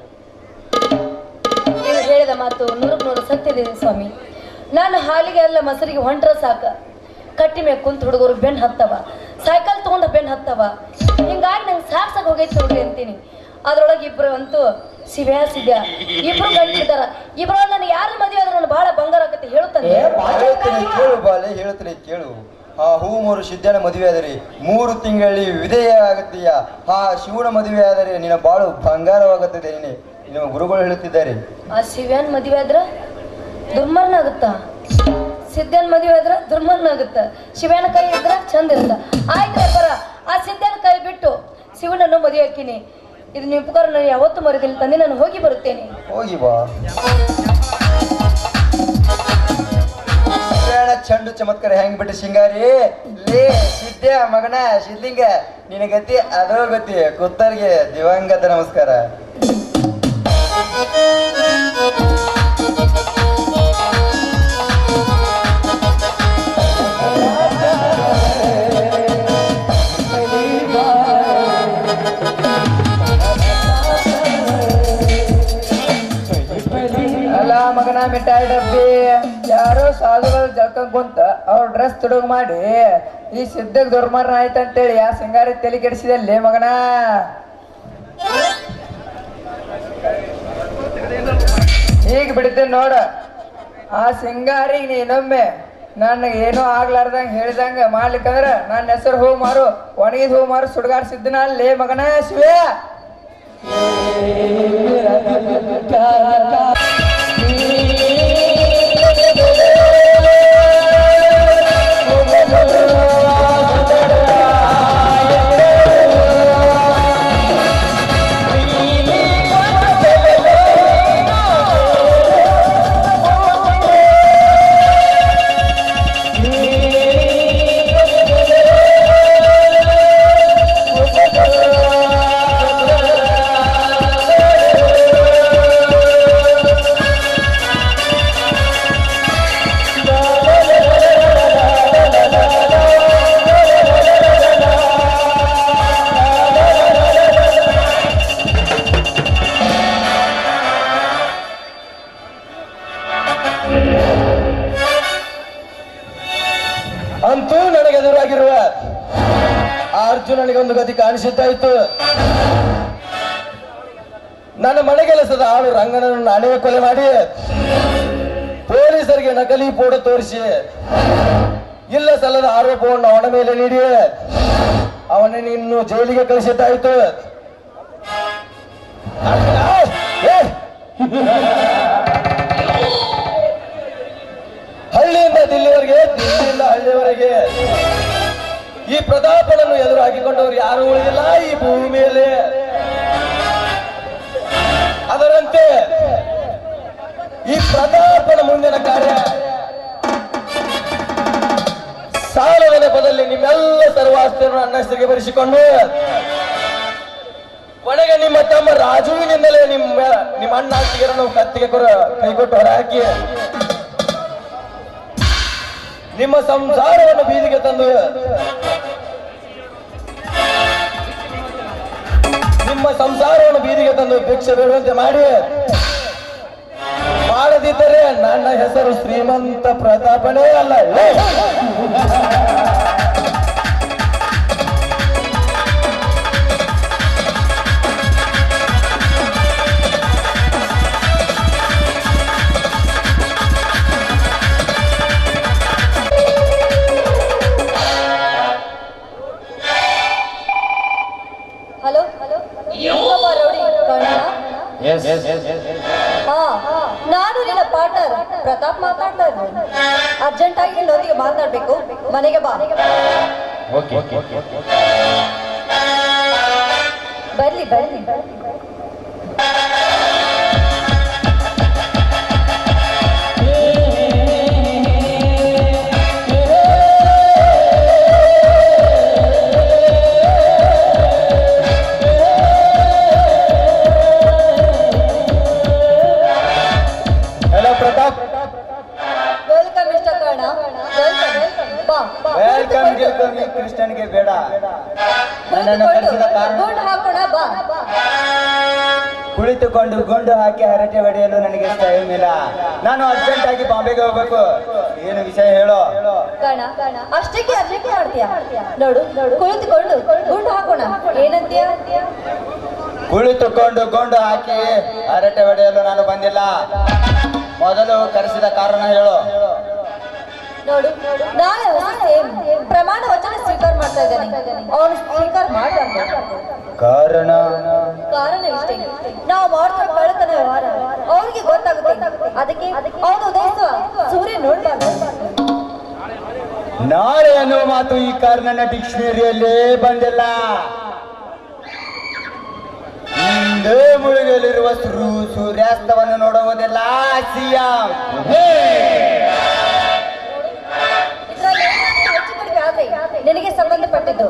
ನೀವು ಹೇಳಿದ ಮಾತು ನೂರಕ್ಕೆ ನೂರು ಸತ್ಯದಿದೆ ಸ್ವಾಮಿ ನಾನು ಹಾಲಿಗೆ ಎಲ್ಲ ಮೊಸರಿಗೆ ಹೊಂಟ್ರ ಸಾಕ ಕಟ್ಟಿ ಮೇಲೆ ಕುಂತ ಹುಡುಗರು ಬೆನ್ ಹತ್ತವ ಸೈಕಲ್ ತಗೊಂಡ ಬೆನ್ ಹತ್ತವ ಹಿಂಗಾಗಿ ನಂಗೆ ಸಾಕ್ ಸಾಕ್ ಹೋಗೈತೆ ನೋಡ್ರಿ ಅಂತೀನಿ ಅದ್ರೊಳಗೆ ಇಬ್ರು ಅಂತೂ ಶಿವ್ಯ ಸಿದ್ಯ ಇಬ್ರು ಗಂಟಿದ್ದಾರ ಇಬ್ರು ನನಗೆ ಯಾರ ಮದುವೆ ಆದ್ರೆ ನಾನು ಬಹಳ ಬಂಗಾರ ಆಗತ್ತೆ ಹೇಳುತ್ತಾನೆ ಹೇಳ್ತೀನಿ ಕೇಳು ಬಾಲೆ ಹೇಳ್ತೀನಿ ಕೇಳು ಆ ಹೂ ಮೂರು ಸಿದ್ಧನ ಮದುವೆ ಆದರೆ ಮೂರು ತಿಂಗಳಲ್ಲಿ ವಿಧೇಯ ಆಗುತ್ತೀಯ ಆ ಶಿವನ ಮದುವೆ ಆದರೆ ನಿನ್ನ ಬಾಳು ಬಂಗಾರವಾಗುತ್ತದೆ ನೀನೆ ನಿಮ್ಮ ಗುರುಗಳು ಹೇಳುತ್ತಿದ್ದಾರೆ ಆ ಶಿವ್ಯನ್ ಮದುವೆ ಆದ್ರ ದುರ್ಮರಣ ಆಗುತ್ತ ಸಿದ್ಧನ್ ಮದುವೆ ಆದ್ರ ದುರ್ಮರಣ ಆಗುತ್ತ ಶಿವನ ಕೈ ಇದ್ರ ಚಂದ ಇರುತ್ತ ಆಯ್ತು ಬರ ಆ ಸಿದ್ಧನ ಕೈ ಬಿಟ್ಟು ಶಿವನನ್ನು ಮದುವೆ ಹಾಕಿನಿ ಇದು ನಿಮ್ಮ ಉಪಕಾರ ನಾನು ಯಾವತ್ತೂ ಮರೆದಿಲ್ಲ ತಂದೆ ನಾನು ಹೋಗಿ ಬರುತ್ತೇನೆ ಹೋಗಿ ಬಾ ಶಿವನ ಚಂಡು ಚಮತ್ಕಾರ ಹೆಂಗ್ ಬಿಟ್ಟು ಶಿಂಗಾರಿ ಲೇ ಸಿದ್ಧ ಮಗನ ಸಿದ್ಲಿಂಗ ನಿನ್ನ ಗತಿ ಅದೋ ಗತಿ ಕುತ್ತರ್ಗೆ ದಿವಂಗತ ನಮಸ್ಕಾರ ಅಲ್ಲ ಮಗನ ಮಿಠಾಯಿ ಡಬ್ಬಿ ಯಾರೋ ಸಾಧುಗಳು ಜಳ್ಕೊಂಡ್ ಕುಂತ ಅವ್ರ ಡ್ರೆಸ್ ತುಡುಗ್ ಮಾಡಿ ಈ ಸಿದ್ಧಗ್ ದುರ್ಮರಣ ಆಯ್ತಂತೇಳಿ ಯಾ ಸಿಂಗಾರಿ ತಲೆ ಕೆಡಿಸಿದಲ್ಲಿ ಮಗನ ಈಗ ಬಿಡ್ತೇನೆ ನೋಡ ಆ ಸಿಂಗಾರಿಗೆ ನೀನೊಮ್ಮೆ ನನಗೆ ಏನೂ ಆಗ್ಲಾರ್ದಂಗ ಹೇಳಿದಂಗ ಮಾಡ್ಲಿಕ್ಕಂದ್ರ ನನ್ನ ಹೆಸರು ಹೂ ಮಾರು ಒಣಗಿದ ಹೂ ಮಾರು ಸುಡ್ಗಾಡ್ ಸಿದ್ದನ ಅಲ್ಲೇ ಮಗನ ಶಿವೇ ಅಂತೂ ನನಗೆ ಎದುರಾಗಿರುವ ಆ ಅರ್ಜುನನಿಗೆ ಒಂದು ಗತಿ ಕಾಣಿಸುತ್ತಾಯಿತು ನನ್ನ ಮನೆಗೆಲಸದ ಆಳು ರಂಗನನ್ನು ನಾನೇ ಕೊಲೆ ಮಾಡಿ ಪೊಲೀಸರಿಗೆ ನಕಲಿ ಫೋಟೋ ತೋರಿಸಿ ಇಲ್ಲ ಸಲ್ಲದ ಆರೋಪವನ್ನು ಅವನ ಮೇಲೆ ನೀಡಿ ಅವನನ್ನು ಇನ್ನು ಜೈಲಿಗೆ ಕಳಿಸಿದ್ದಾಯಿತು ಏ! ಹಳ್ಳಿಯಿಂದ ದಿಲ್ಲಿವರೆಗೆ ದಿಲ್ಲಿಯಿಂದ ಹಳ್ಳಿಯವರೆಗೆ ಈ ಪ್ರತಾಪನನ್ನು ಎದುರು ಹಾಕಿಕೊಂಡವರು ಯಾರು ಉಳಿದಿಲ್ಲ ಈ ಭೂಮಿ ಮೇಲೆ ಅದರಂತೆ ಈ ಪ್ರತಾಪನ ಮುಂದಿನ ಕಾರ್ಯ ಸಾಲದ ನೆಪದಲ್ಲಿ ನಿಮ್ಮೆಲ್ಲ ಸರ್ವಾಸ್ತಿಯನ್ನು ನನ್ನ ಹೆಸರಿಗೆ ಬರೆಸಿಕೊಂಡು ಕೊನೆಗೆ ನಿಮ್ಮ ತಮ್ಮ ರಾಜುವಿನಿಂದಲೇ ನಿಮ್ಮ ನಿಮ್ಮ ಅಣ್ಣ ಅತ್ತಿಗೆರನ್ನು ಕತ್ತಿಗೆ ಕೊರ ಕೈಕೊಟ್ಟು ಹೊರಹಾಕಿ ನಿಮ್ಮ ಸಂಸಾರವನ್ನು ಬೀದಿಗೆ ತಂದು ನಿಮ್ಮ ಸಂಸಾರವನ್ನು ಬೀದಿಗೆ ತಂದು ಭಿಕ್ಷೆ ಬೇಡುವಂತೆ ಮಾಡಿ ಮಾಡದಿದ್ದರೆ ನನ್ನ ಹೆಸರು ಶ್ರೀಮಂತ ಪ್ರತಾಪನೇ ಅಲ್ಲ ಏ! ಹಲೋ ಹಲೋ ರೌಡಿ ಕಣ್ಣ ಹಾ ನಾನು ನಿನ್ನ ಪಾರ್ಟ್ನರ್ ಪ್ರತಾಪ್ ಮಾತಾಡ್ತಾ ಇದ್ದೀನಿ ಅರ್ಜೆಂಟ್ ಆಗಿ ನಿನ್ನೊಂದಿಗೆ ಮಾತಾಡ್ಬೇಕು ಮನೆಗೆ ಬಾ ಬರ್ಲಿ ಬರ್ಲಿ hello Pratap welcome mister Karna welcome ಬಾ ಬಾ ವೆಲ್ಕಮ್ ಗಿಲ್ಕಮ್ ಈ ಕೃಷ್ಣನ್ಗೆ ಬೇಡ ನನ್ನನ್ನು ಕರೆಸಿದ ಕಾರಣ ಗುಂಡ್ ಹಾಕೋಣ ಬಾ ಕುಳಿತುಕೊಂಡು ಗುಂಡು ಹಾಕಿ ಹರಟೆ ಹೊಡೆಯಲು ನನಗೆ ಟೈಮ್ ಇಲ್ಲ ನಾನು ಅರ್ಜೆಂಟ್ ಆಗಿ ಬಾಂಬೆಗೆ ಹೋಗ್ಬೇಕು ಏನು ವಿಷಯ ಹೇಳೋ ಕಣ ಅಷ್ಟಕ್ಕೆ ಅರ್ಜೆಂಟ್ ಮಾಡ್ತೀಯ ನೋಡು ನೋಡು ಕುಳಿತುಕೊಂಡು ಗುಂಡು ಹಾಕೋಣ ಏನಂತೀಯ ಕುಳಿತುಕೊಂಡು ಗೊಂಡು ಹಾಕಿ ಹರಟೆ ಹೊಡೆಯಲು ನಾನು ಬಂದಿಲ್ಲ ಮೊದಲು ಕರೆಸಿದ ಕಾರಣ ಹೇಳು ನೋಡು ನಾಳೆ ಹೊಸ ಸೇಮ್ ಪ್ರಮಾಣ ವಚನ ಸ್ವೀಕಾರ ಮಾಡ್ತಾ ಇದ್ದಾನೆ ಅವನು ಸ್ವೀಕಾರ ಮಾಡಬಾರ್ದು ಕಾರಣ ಕಾರಣ ಇಷ್ಟೇ ನಾವು ಮಾಡ್ತಾ ಕಳ್ತನ ವ್ಯವಹಾರ ಅವ್ರಿಗೆ ಗೊತ್ತಾಗುತ್ತೆ ಅದಕ್ಕೆ ಅವನು ಉದಯಿಸುವ ಸೂರ್ಯ ನೋಡ್ಬಾರ್ದು ನಾಳೆ ಅನ್ನುವ ಮಾತು ಈ ಕಾರಣನ ಡಿಕ್ಷನರಿಯಲ್ಲೇ ಬಂದಿಲ್ಲ ಹಿಂದೆ ಮುಳುಗಲಿರುವ ಸೂರು ಸೂರ್ಯಾಸ್ತವನ್ನು ನೋಡುವುದಿಲ್ಲ ಸಿಎಂ ಇದ್ರಲ್ಲಿ ಹೆಚ್ಚು ಕಡಿಮೆ ಆದ್ರೆ ನಿನಗೆ ಸಂಬಂಧಪಟ್ಟಿದ್ದು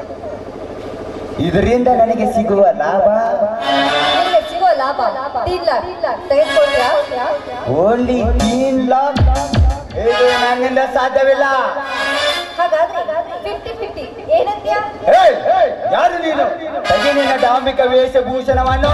ಇದರಿಂದ ನನಗೆ ಸಿಗುವ ಲಾಭ ನಿನಗೆ ಸಿಗುವ ಲಾಭ ಇಲ್ಲ ತೆಗೆದುಕೊಳ್ತೀಯಾ ಓನ್ಲಿ ತೀನ್ ಲಾಭ ಇದು ನನ್ನಿಂದ ಸಾಧ್ಯವಿಲ್ಲ ಹಾಗಾದ್ರೆ ಫಿಫ್ಟಿ ಫಿಫ್ಟಿ ಏನಂತ್ಯ ಏಯ್, ಯಾರು ನೀನು ತೆಗೆ ನಿನ್ನ ಡಾಂಬಿಕ ವೇಷಭೂಷಣವನ್ನು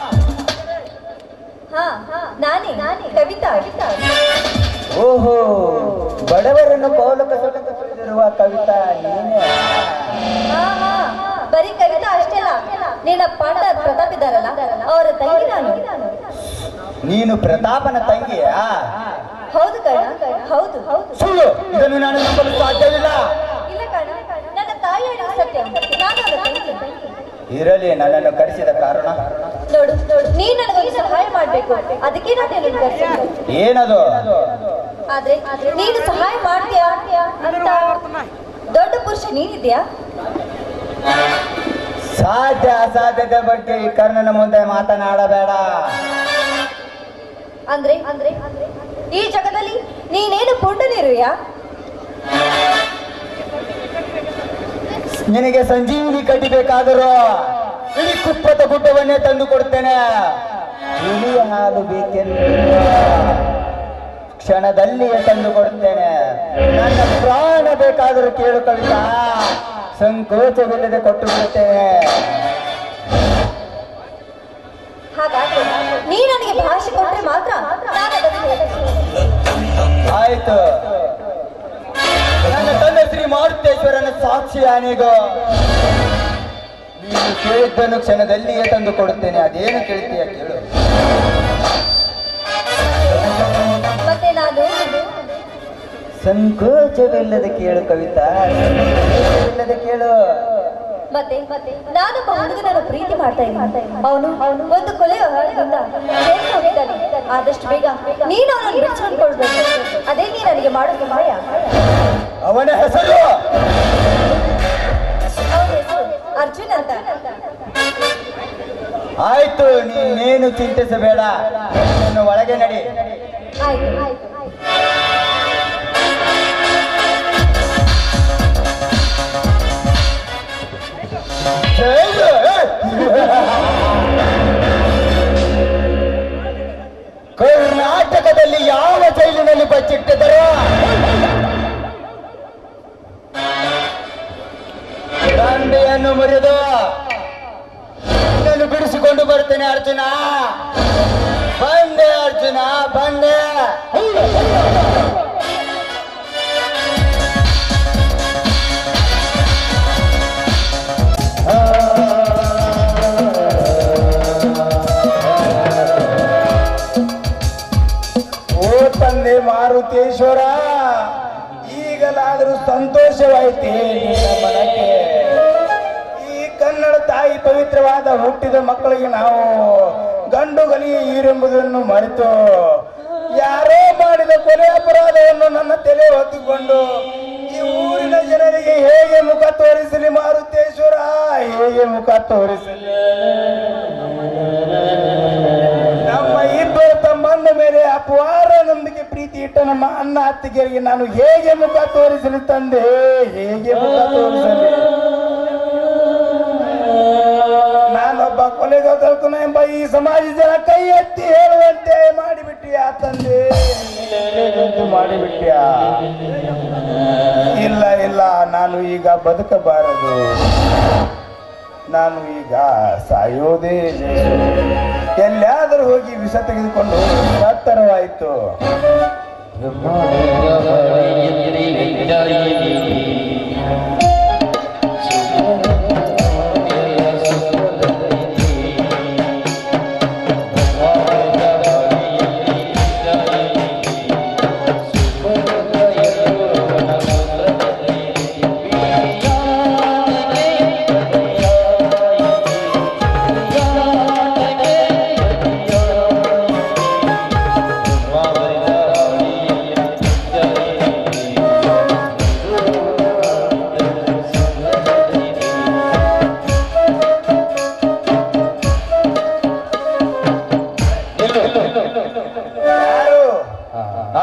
ಹಾ ನಾನೇ ನಾನೇ ಕವಿತಾ ಕವಿತಾ ಓಹೋ ಬಡವರನ್ನು ಪೌಲಕ ಸುಳಿದಿರುವ ಕವಿತಾ ನೀನೇ ಹಾ, ಹಾ. ಬರೀ ಕವಿತಾ ಅಷ್ಟೇ ಅಲ್ಲ ನಿನ್ನ ಪಾಠ ಪ್ರತಾಪ್ ಇದ್ದಾರಲ್ಲ ಅವರ ತಂಗಿ ನಾನು ನೀನು ಪ್ರತಾಪನ ತಂಗಿಯಾ ಹೌದು ಕಣ ಹೌದು ಹೌದು ಸುಳ್ಳು ಇದನ್ನು ನಾನು ನಂಬಲು ಸಾಧ್ಯವಿಲ್ಲ ಇಲ್ಲ ಕಣ ನನ್ನ ತಾಯಿ ಹೇಳಿದ ಸತ್ಯ ನಾನು ಅವರ ತಂಗಿ ಇರಲಿ ನನ್ನನ್ನು ಕರೆಸಿದ ಕಾರಣ ನೋಡು ನೋಡು ನೀ ನನಗೊಂದು ಸಹಾಯ ಮಾಡ್ಬೇಕು ಅದಕ್ಕೆ ನಾನು ನಿನ್ನನ್ನು ಕರ್ಸಿದ್ದು. ಏನದು ಆದ್ರೆ ನೀನು ಸಹಾಯ ಮಾಡ್ತೀಯಾ ಅಂತ ದೊಡ್ಡ ಪುರುಷ ನೀನಿದ್ಯಾ ಸಾಧ್ಯ ಅಸಾಧ್ಯತೆ ಬಗ್ಗೆ ಈ ಕರ್ಣನ ಮುಂದೆ ಮಾತನಾಡಬೇಡ ಅಂದ್ರೆ ಅಂದ್ರೆ ಈ ಜಗದಲ್ಲಿ ನೀನೇನು ಪುಂಡನಿರುಯಾ ನಿನಗೆ ಸಂಜೀವಿನಿ ಕಟ್ಟಿಬೇಕಾದರೂ ಇಡೀ ಕುಪ್ಪದ ಗುಡ್ಡವನ್ನೇ ತಂದು ಕೊಡ್ತೇನೆ ಇಳಿಯ ಹಾಲು ಬೇಕೆಂದು ಕ್ಷಣದಲ್ಲಿಯೇ ತಂದು ಕೊಡ್ತೇನೆ ನನ್ನ ಪ್ರಾಣ ಬೇಕಾದರೂ ಕೇಳು ಕವಿತಾ ಸಂಕೋಚವಿಲ್ಲದೆ ಕೊಟ್ಟು ಬಿಡುತ್ತೇನೆ ಹಾಗಾದ್ರೆ ನೀ ನನಗೆ ಭಾಷೆ ಕೊಟ್ರೆ ಮಾತ್ರ ನಾನು ಅದನ್ನು ಹೇಳ್ತೀನಿ. ಆಯ್ತು ನನ್ನ ತಂದೆ ಶ್ರೀ ಮಾರುತೇಶ್ವರನ ಸಾಕ್ಷಿ ಆನೆಗೋ ನೀನು ಕೇಳಿದ್ದನ್ನು ಕ್ಷಣದಲ್ಲಿಯೇ ತಂದು ಕೊಡುತ್ತೇನೆ ಅದೇನು ಕೇಳ್ತೀಯ ಕೇಳು ಮತ್ತೆ ನಾನು ಸಂಕೋಚವಿಲ್ಲದೆ ಕೇಳು ಕವಿತಾ ಸಂಕೋಚವಿಲ್ಲದೆ ಕೇಳು ಮತ್ತೆ ಮತ್ತೆ ನಾನೊಬ್ಬ ಹುಡುಗನನ್ನು ಪ್ರೀತಿ ಮಾಡ್ತಾ ಇದ್ದೀನಿ ಅವನು ಅವನು ಒಂದು ಕೊಲೆ ವ್ಯವಹಾರದಿಂದ ಜೈಲಿಗೆ ಹೋಗಿದ್ದಾನೆ ಆದಷ್ಟು ಬೇಗ ನೀನು ಅವನನ್ನು ಬಿಡಿಸ್ಕೊಂಡು ಕೊಡ್ಬೇಕು ಅದೇ ನೀ ನನಗೆ ಮಾಡೋ ಸಹಾಯ ಅವನ ಹೆಸರು ಅವನ ಹೆಸರು ಅರ್ಜುನ್ ಅಂತ ಆಯ್ತು ನೀನೇನು ಚಿಂತಿಸಬೇಡ ನೀನು ಒಳಗೆ ನಡಿ ಆಯ್ತು ಆಯ್ತು ಜೈಲು, ಏ! ಕರ್ನಾಟಕದಲ್ಲಿ ಯಾವ ಜೈಲಿನಲ್ಲಿ ಬಚ್ಚಿಟ್ಟಿದ್ದರೋ ದಂಡೆಯನ್ನು ಮುರಿದು ನಿನ್ನನ್ನು ಬಿಡಿಸಿಕೊಂಡು ಬರ್ತೇನೆ ಅರ್ಜುನ ಬಂದೆ ಅರ್ಜುನ ಬಂದೆ ಓ ತಂದೆ ಮಾರುತೇಶ್ವರ ಈಗಲಾದರೂ ಸಂತೋಷವಾಯಿತೆ ನಿನ್ನ ಮನಕ್ಕೆ ಈ ಕನ್ನಡ ತಾಯಿ ಪವಿತ್ರವಾದ ಹುಟ್ಟಿದ ಮಕ್ಕಳಿಗೆ ನಾವು ಗಂಡು ಗಲಿ ಈರೆಂಬುದನ್ನು ಮರೆತು ಯಾರೋ ಮಾಡಿದ ಕೊಲೆ ಅಪರಾಧವನ್ನು ನನ್ನ ತಲೆ ಹೊತ್ತುಕೊಂಡು ಈ ಊರಿನ ಜನರಿಗೆ ಹೇಗೆ ಮುಖ ತೋರಿಸಲಿ ಮಾರುತೇಶ್ವರ ಹೇಗೆ ಮುಖ ತೋರಿಸಲಿ ನಮ್ಮ ಇಬ್ಬರ ತಮ್ಮಂದ ಮೇಲೆ ಅಪವಾರ ನಂಬಿಕೆ ಪ್ರೀತಿ ಇಟ್ಟ ನಮ್ಮ ಅಣ್ಣ ಅತ್ತಿಗೆಯರಿಗೆ ನಾನು ಹೇಗೆ ಮುಖ ತೋರಿಸಲಿ ತಂದೆ ಹೇಗೆ ಮುಖ ತೋರಿಸಲಿ ನಾನೊಬ್ಬ ಕೊಲೆಗಾರನ ಎಂಬ ಈ ಸಮಾಜ ಜನ ಕೈ ಎತ್ತಿ ಹೇಳುವಂತೆ ಮಾಡಿಬಿಟ್ಟಿಯಾ ತಂದೆ ನೀನೇನಂತೂ ಮಾಡಿಬಿಟ್ಟ್ಯಾ ಇಲ್ಲ ಇಲ್ಲ ನಾನು ಈಗ ಬದುಕಬಾರದು ನಾನು ಈಗ ಸಾಯೋದೇ ಎಲ್ಲಾದರೂ ಹೋಗಿ ವಿಷ ತೆಗೆದುಕೊಂಡು ಸತ್ತರವಾಯಿತು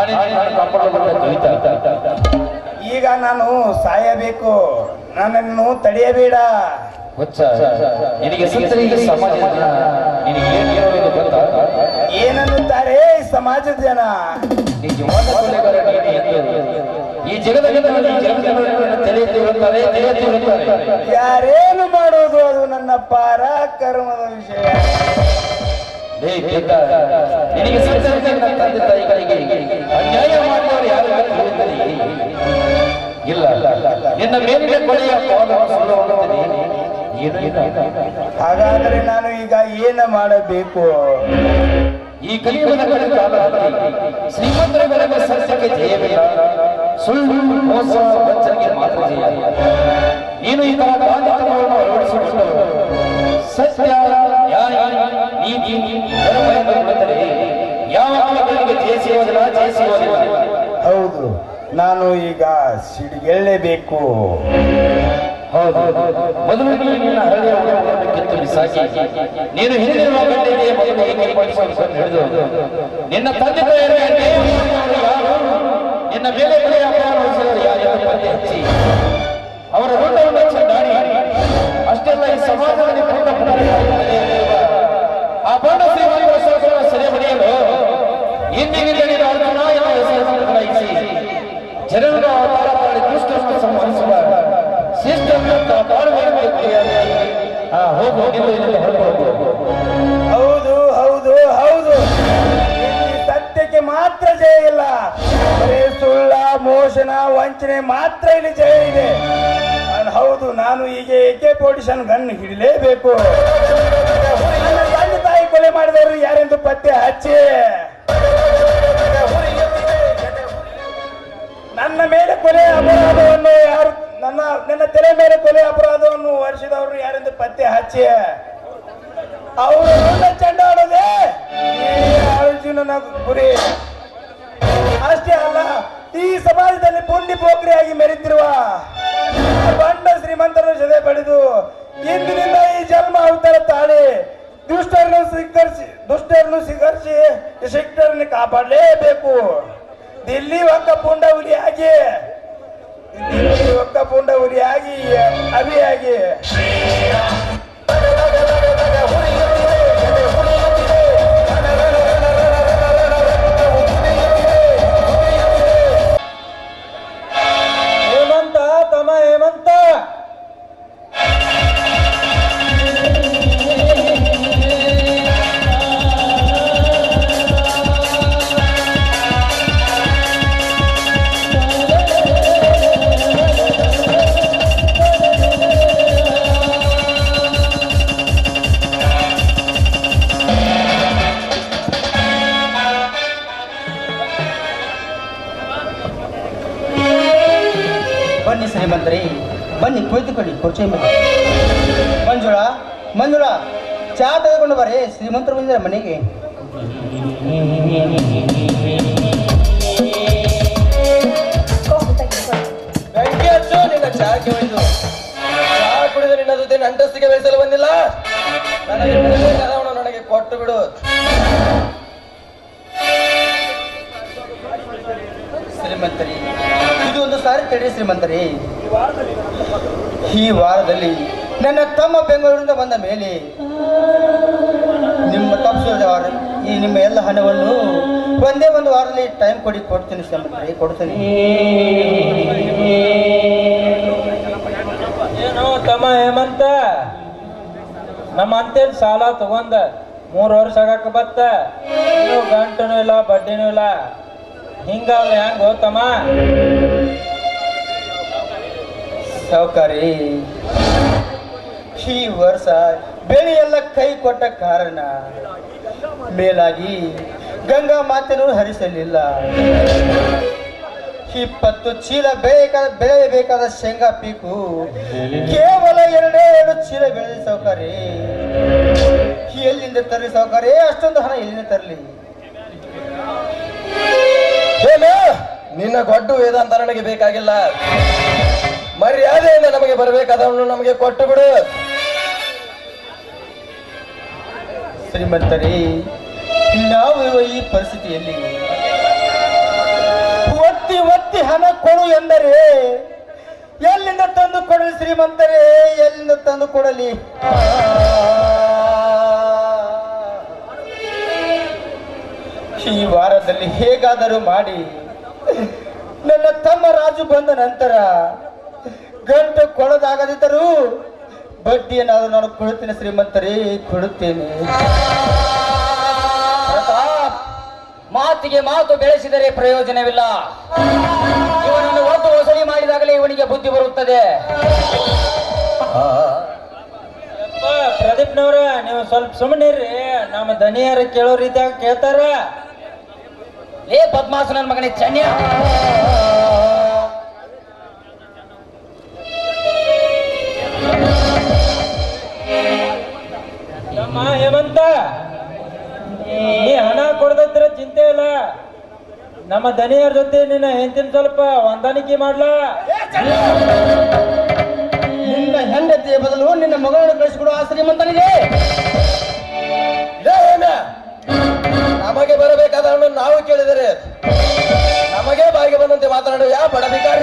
ಹಾಡಿ ಹಾಡಿ ಕಾಪಾಡಬಲ್ಲ ಕವಿತಾ ಈಗ ನಾನು ಸಾಯಬೇಕು ನನ್ನನ್ನು ತಡೆಯಬೇಡ ಹುಚ್ಚ ನಿನಗೆ ಸತ್ತರೆ ಈ ಸಮಾಜದಿಂದ ನಿನಗೆ ಏನು ಹೇಳೋದು ಗೊತ್ತಾ ಏನನ್ನುತ್ತಾರೆ ಈ ಸಮಾಜದ ಜನ ನಿಜವಾದ ಕೊಲೆಗಾರ ನೀನೇ ಎಂದು ಈ ಜಗದಲ್ಲಿ ಈ ಜಗತ್ತಿನ ತಲೆ ಎತ್ತಿರುತ್ತಾರೆ ತಲೆ ಎತ್ತಿರುತ್ತಾರೆ ಯಾರೇನು ಮಾಡೋದು ಅದು ನನ್ನ ಪರಾಕರ್ಮದ ವಿಷಯ ಲೇ ಬೇಟ, ನಿನಗೆ ಸತ್ತರೆ ನನ್ನ ತಂದೆ ತಾಯಿಗಳಿಗೆ ಅನ್ಯಾಯ ಮಾಡುವವರು ಯಾರು ಎಂದು ತಿಳಿದರೆ ಇಲ್ಲ ನಿನ್ನ ಮೇಲಿನ ಕೊಲೆಯ ಪಾದವನ್ನು ಸುಳ್ಳು ಹೋಗುತ್ತದೆ ಏನು ಇಲ್ಲ ಹಾಗಾದರೆ ನಾನು ಈಗ ಏನ ಮಾಡಬೇಕು ಈ ಕಲಿಯುಗದ ಕಡೆ ಕಾಲದಲ್ಲಿ ಶ್ರೀಮಂತರ ಬೆಲೆಗೆ ಸಸ್ಯಕ್ಕೆ ಜಯವಿಲ್ಲ ಸುಳ್ಳು ಮೋಸ ವಂಚನೆಗೆ ಮಾತ್ರ ಜಯ ನೀನು ಈ ತರ ಗಾಂಧಿತನವನ್ನು ಅಳವಡಿಸಿಕೊಂಡು ಸತ್ಯ ನ್ಯಾಯ ನೀತಿ ಧರ್ಮ ಎಂದು ಬಿಡುತ್ತದೆ ಯಾವ ಕಾಲಗಳಿಗೆ ಜಯ ಸಿಗೋದಿಲ್ಲ ಜಯ ಸಿಗೋದಿಲ್ಲ ಹೌದು ನಾನು ಈಗ ಸಿಡಿಗೆಳ್ಳಬೇಕು ಹೌದು ಮೊದಲು ನೀನು ನಿನ್ನ ಹಳೆಯ ಉಡುಪನ್ನು ಕಿತ್ತು ಬಿಸಾಕಿ ನೀನು ಹಿಂದಿರುವ ಗಂಟೆಗೆ ಮೊದಲು ಏಕೆ ಮಾಡಿಸಿಕೊಂಡು ಹಿಡಿದು ನಿನ್ನ ತಂದೆ ತಾಯಿಯರ ಅನ್ಯಾಯ ಮಾಡಿದವರು ಯಾರು ನಿನ್ನ ಮೇಲೆ ಬೆಲೆಯ ಅಪರಾಧ ಹೊರಿಸಿದವರು ಯಾರು ಎಂದು ಪತ್ತೆ ಹಚ್ಚಿ ಅವರ ರುಂಡವನ್ನು ಚಂಡಾಡಿ ಅಷ್ಟೆಲ್ಲ ಈ ಸಮಾಜದಲ್ಲಿ ಪೂರ್ಣ ಪುನರಾವರ್ತನೆಯಾಗಿರುವ ಆ ಬಾಂಡ ಶ್ರೀಮಂತರ ಸರಕಾರ ಸೆರೆ ಬಡಿಯಲು ಇಂದಿನಿಂದ ನೀನು ಅರ್ಜುನ ಎಂಬ ಹೆಸರನ್ನು ಬದಲಾಯಿಸಿ ಜನರನ್ನು ಅವತಾರ ಮಾಡಿ ದುಷ್ಟರನ್ನು ಸಂಹರಿಸುವ ಶಿಸ್ತನ್ನು ಕಾಪಾಡಬೇಕು ಹಾ ಹೋಗು ಎಂದು ಇಲ್ಲಿ ಹೊರಟು ಹೋಗು ಹೌದು ಹೌದು ಹೌದು ಇಲ್ಲಿ ಸತ್ಯಕ್ಕೆ ಮಾತ್ರ ಜಯ ಇಲ್ಲ ಬರೀ ಸುಳ್ಳ ಮೋಸನ ವಂಚನೆ ಮಾತ್ರ ಇಲ್ಲಿ ಜಯ ಇದೆ ಅದ್ ಹೌದು ನಾನು ಈಗ ಎಕೆ ಪೊಡಿಷನ್ ಗನ್ ಹಿಡಿಲೇಬೇಕು ನನ್ನ ತಂದೆ ತಾಯಿ ಕೊಲೆ ಮಾಡಿದವರು ಯಾರೆಂದು ಪತ್ತೆ ಹಚ್ಚಿ ನನ್ನ ಮೇಲೆ ಕೊಲೆ ಅಪರಾಧವನ್ನು ಯಾರು ನನ್ನ ನನ್ನ ತಲೆ ಮೇಲೆ ಕೊಲೆ ಅಪರಾಧವನ್ನು ಹೊರಿಸಿದವರು ಯಾರೆಂದು ಪತ್ತೆ ಹಚ್ಚಿ ಅವರು ರುಂಡ ಚೆಂಡಾಡೋದೆ ಈ ಅರ್ಜುನನ ಗುರಿ ಅಷ್ಟೇ ಅಲ್ಲ ಈ ಸಮಾಜದಲ್ಲಿ ಪುಂಡಿ ಪೋಖ್ರಿಯಾಗಿ ಮೆರೆತಿರುವ ಬಂಡ ಶ್ರೀಮಂತರು ಜೊತೆ ಪಡೆದು ಇಂದಿನಿಂದ ಈ ಜನ್ಮ ಅವತಾರ ತಾಳಿ ದುಷ್ಟರನ್ನು ಸ್ವೀಕರಿಸಿ ದುಷ್ಟರನ್ನು ಸ್ವೀಕರಿಸಿ ಶಿಷ್ಟರನ್ನು ಕಾಪಾಡಲೇಬೇಕು ದಿಲ್ಲಿ ಒಕ್ಕ ಪುಂಡ ಹುಲಿಯಾಗಿ ದಿಲ್ಲಿ ಒಕ್ಕ ಪುಂಡ ಹುಲಿಯಾಗಿ ಅಭಿಯಾಗಿ ಹೇಮಂತ ತಮ್ಮ ಹೇಮಂತ ಬನ್ನಿ ಶ್ರೀಮಂತರಿ ಬನ್ನಿ ಕುಳಿತುಕೊಳ್ಳಿ ಕುರ್ಚಿ ಮೇಲೆ ಮಂಜುಳ ಮಂಜುಳ ಚಾ ತೆಗೆದುಕೊಂಡು ಬರ್ರಿ ಶ್ರೀಮಂತರು ಬಂದಿದ್ದಾರೆ ಮನೆಗೆ ಕಾಫಿ ತೆಗೆದುಕೊಳ್ಳಿ. ಬೆಂಕಿ ಹಚ್ಚು ನಿನ್ನ ಚಾಕ್ಕೆ ಒಯ್ದು ಚಾ ಕುಡಿದು ನಿನ್ನ ಜೊತೆ ನಂಟಸ್ತಿಗೆ ಬೆಳೆಸಲು ಬಂದಿಲ್ಲ ನನಗೆ ಬಿಡಬೇಕಾದವನು ನನಗೆ ಕೊಟ್ಟು ಬಿಡು ಶ್ರೀಮಂತರಿ ಇದು ಒಂದು ಸಾರಿ ತಡಿ ಶ್ರೀಮಂತರಿ ಈ ವಾರದಲ್ಲಿ ನನ್ನ ತಮ್ಮ ಬೆಂಗಳೂರಿಂದ ಬಂದ ಮೇಲೆ ನಿಮ್ಮ ತಪ್ಪಿಸಿದ ವಾರ ಈ ನಿಮ್ಮ ಎಲ್ಲ ಹಣವನ್ನು ಒಂದೇ ಒಂದು ವಾರದಲ್ಲಿ ಟೈಮ್ ಕೊಡಿ ಕೊಡ್ತೀನಿ ಶ್ರೀಮಂತರಿ ಕೊಡ್ತೀನಿ ಏನು ತಮ್ಮ ಹೇಮಂತ ನಮ್ಮ ಅಂತೇಳಿ ಸಾಲ ತಗೊಂಡ ಮೂರು ವರ್ಷ ಆಗಾಕ ಬತ್ತ ಇನ್ನು ಗಂಟನೂ ಇಲ್ಲ ಬಡ್ಡಿನೂ ಇಲ್ಲ ಹಿಂಗಾದ್ರೆ ಹೆಂಗ್ ಹೋತಮ್ಮ ಸಾವುಕಾರಿ ಈ ವರ್ಷ ಬೆಳೆ ಎಲ್ಲ ಕೈ ಕೊಟ್ಟ ಕಾರಣ ಮೇಲಾಗಿ ಗಂಗಾ ಮಾತೆನೂ ಹರಿಸಲಿಲ್ಲ ಇಪ್ಪತ್ತು ಚೀಲ ಬೆಳೆಯಬೇಕಾದ ಬೆಳೆಯಬೇಕಾದ ಶೇಂಗಾ ಪೀಕು ಕೇವಲ ಎರಡೇ ಎರಡು ಚೀಲ ಬೆಳೆದ ಸಾವುಕಾರಿ ಎಲ್ಲಿಂದ ತರಲಿ ಸಾವುಕಾರಿ ಅಷ್ಟೊಂದು ಹಣ ಎಲ್ಲಿಂದ ತರಲಿ ಏನು ನಿನ್ನ ಗೊಡ್ಡು ವೇದಾಂತ ನನಗೆ ಬೇಕಾಗಿಲ್ಲ ಮರ್ಯಾದೆಯಿಂದ ನಮಗೆ ಬರಬೇಕಾದವನು ನಮಗೆ ಕೊಟ್ಟು ಬಿಡು ಶ್ರೀಮಂತರೇ ನಾವು ಇರುವ ಈ ಪರಿಸ್ಥಿತಿಯಲ್ಲಿ ದುಡ್ಡಿ ಹಣ ಕೊಡು ಎಂದರೆ ಎಲ್ಲಿಂದ ತಂದು ಕೊಡಲಿ ಶ್ರೀಮಂತರೇ ಎಲ್ಲಿಂದ ತಂದು ಕೊಡಲಿ ಈ ವಾರದಲ್ಲಿ ಹೇಗಾದರೂ ಮಾಡಿ ನನ್ನ ತಮ್ಮ ರಾಜು ಬಂದ ನಂತರ ಗಂಟು ಕೊಡದಾಗದಿದ್ದರೂ ಬಡ್ಡಿಯನ್ನಾದರೂ ನಾನು ಕೊಡುತ್ತೇನೆ ಶ್ರೀಮಂತರೇ ಕೊಡುತ್ತೇನೆ ಪ್ರತಾಪ್ ಮಾತಿಗೆ ಮಾತು ಬೆಳೆಸಿದರೆ ಪ್ರಯೋಜನವಿಲ್ಲ ಇವನನ್ನು ಒದ್ದು ವಸೂಲಿ ಮಾಡಿದಾಗಲೇ ಇವನಿಗೆ ಬುದ್ಧಿ ಬರುತ್ತದೆ ಯಪ್ಪ, ಪ್ರದೀಪ್ನವ್ರ ನೀವು ಸ್ವಲ್ಪ ಸುಮ್ಮನೆ ಇರ್ರಿ ನಮ್ಮ ದನಿಯರ ಕೇಳೋ ರೀತಿಯಾಗ ಕೇಳ್ತಾರ ಲೇ ಪದ್ಮಾಸು ನನ್ನ ಮಗನೇ ಚನ್ಯ ನಮ್ಮ ಹೇಮಂತ ನೀ ಹಣ ಕೊಡದಿದ್ರೆ ಚಿಂತೆ ಇಲ್ಲ ನಮ್ಮ ದನಿಯರ ಜೊತೆ ನಿನ್ನ ಹೆಂಡತಿನ ಸ್ವಲ್ಪ ಹೊಂದಾಣಿಕೆ ಮಾಡ್ಲಾ ನಿನ್ನ ಹೆಂಡತಿಯ ಬದಲು ನಿನ್ನ ಮಗಳನ್ನು ಕಳಿಸಿಕೊಡು ಆ ಶ್ರೀಮಂತನಿಗೆ ಇದೇ ಏನ? ನಮಗೆ ಬರಬೇಕಾದ ಹಣ ನಾವು ಕೇಳಿದರೆ ನಮಗೆ ಬಾಯಿಗೆ ಬಂದಂತೆ ಮಾತನಾಡುವ ಯಾ ಬಡ ಭಿಕಾರಿ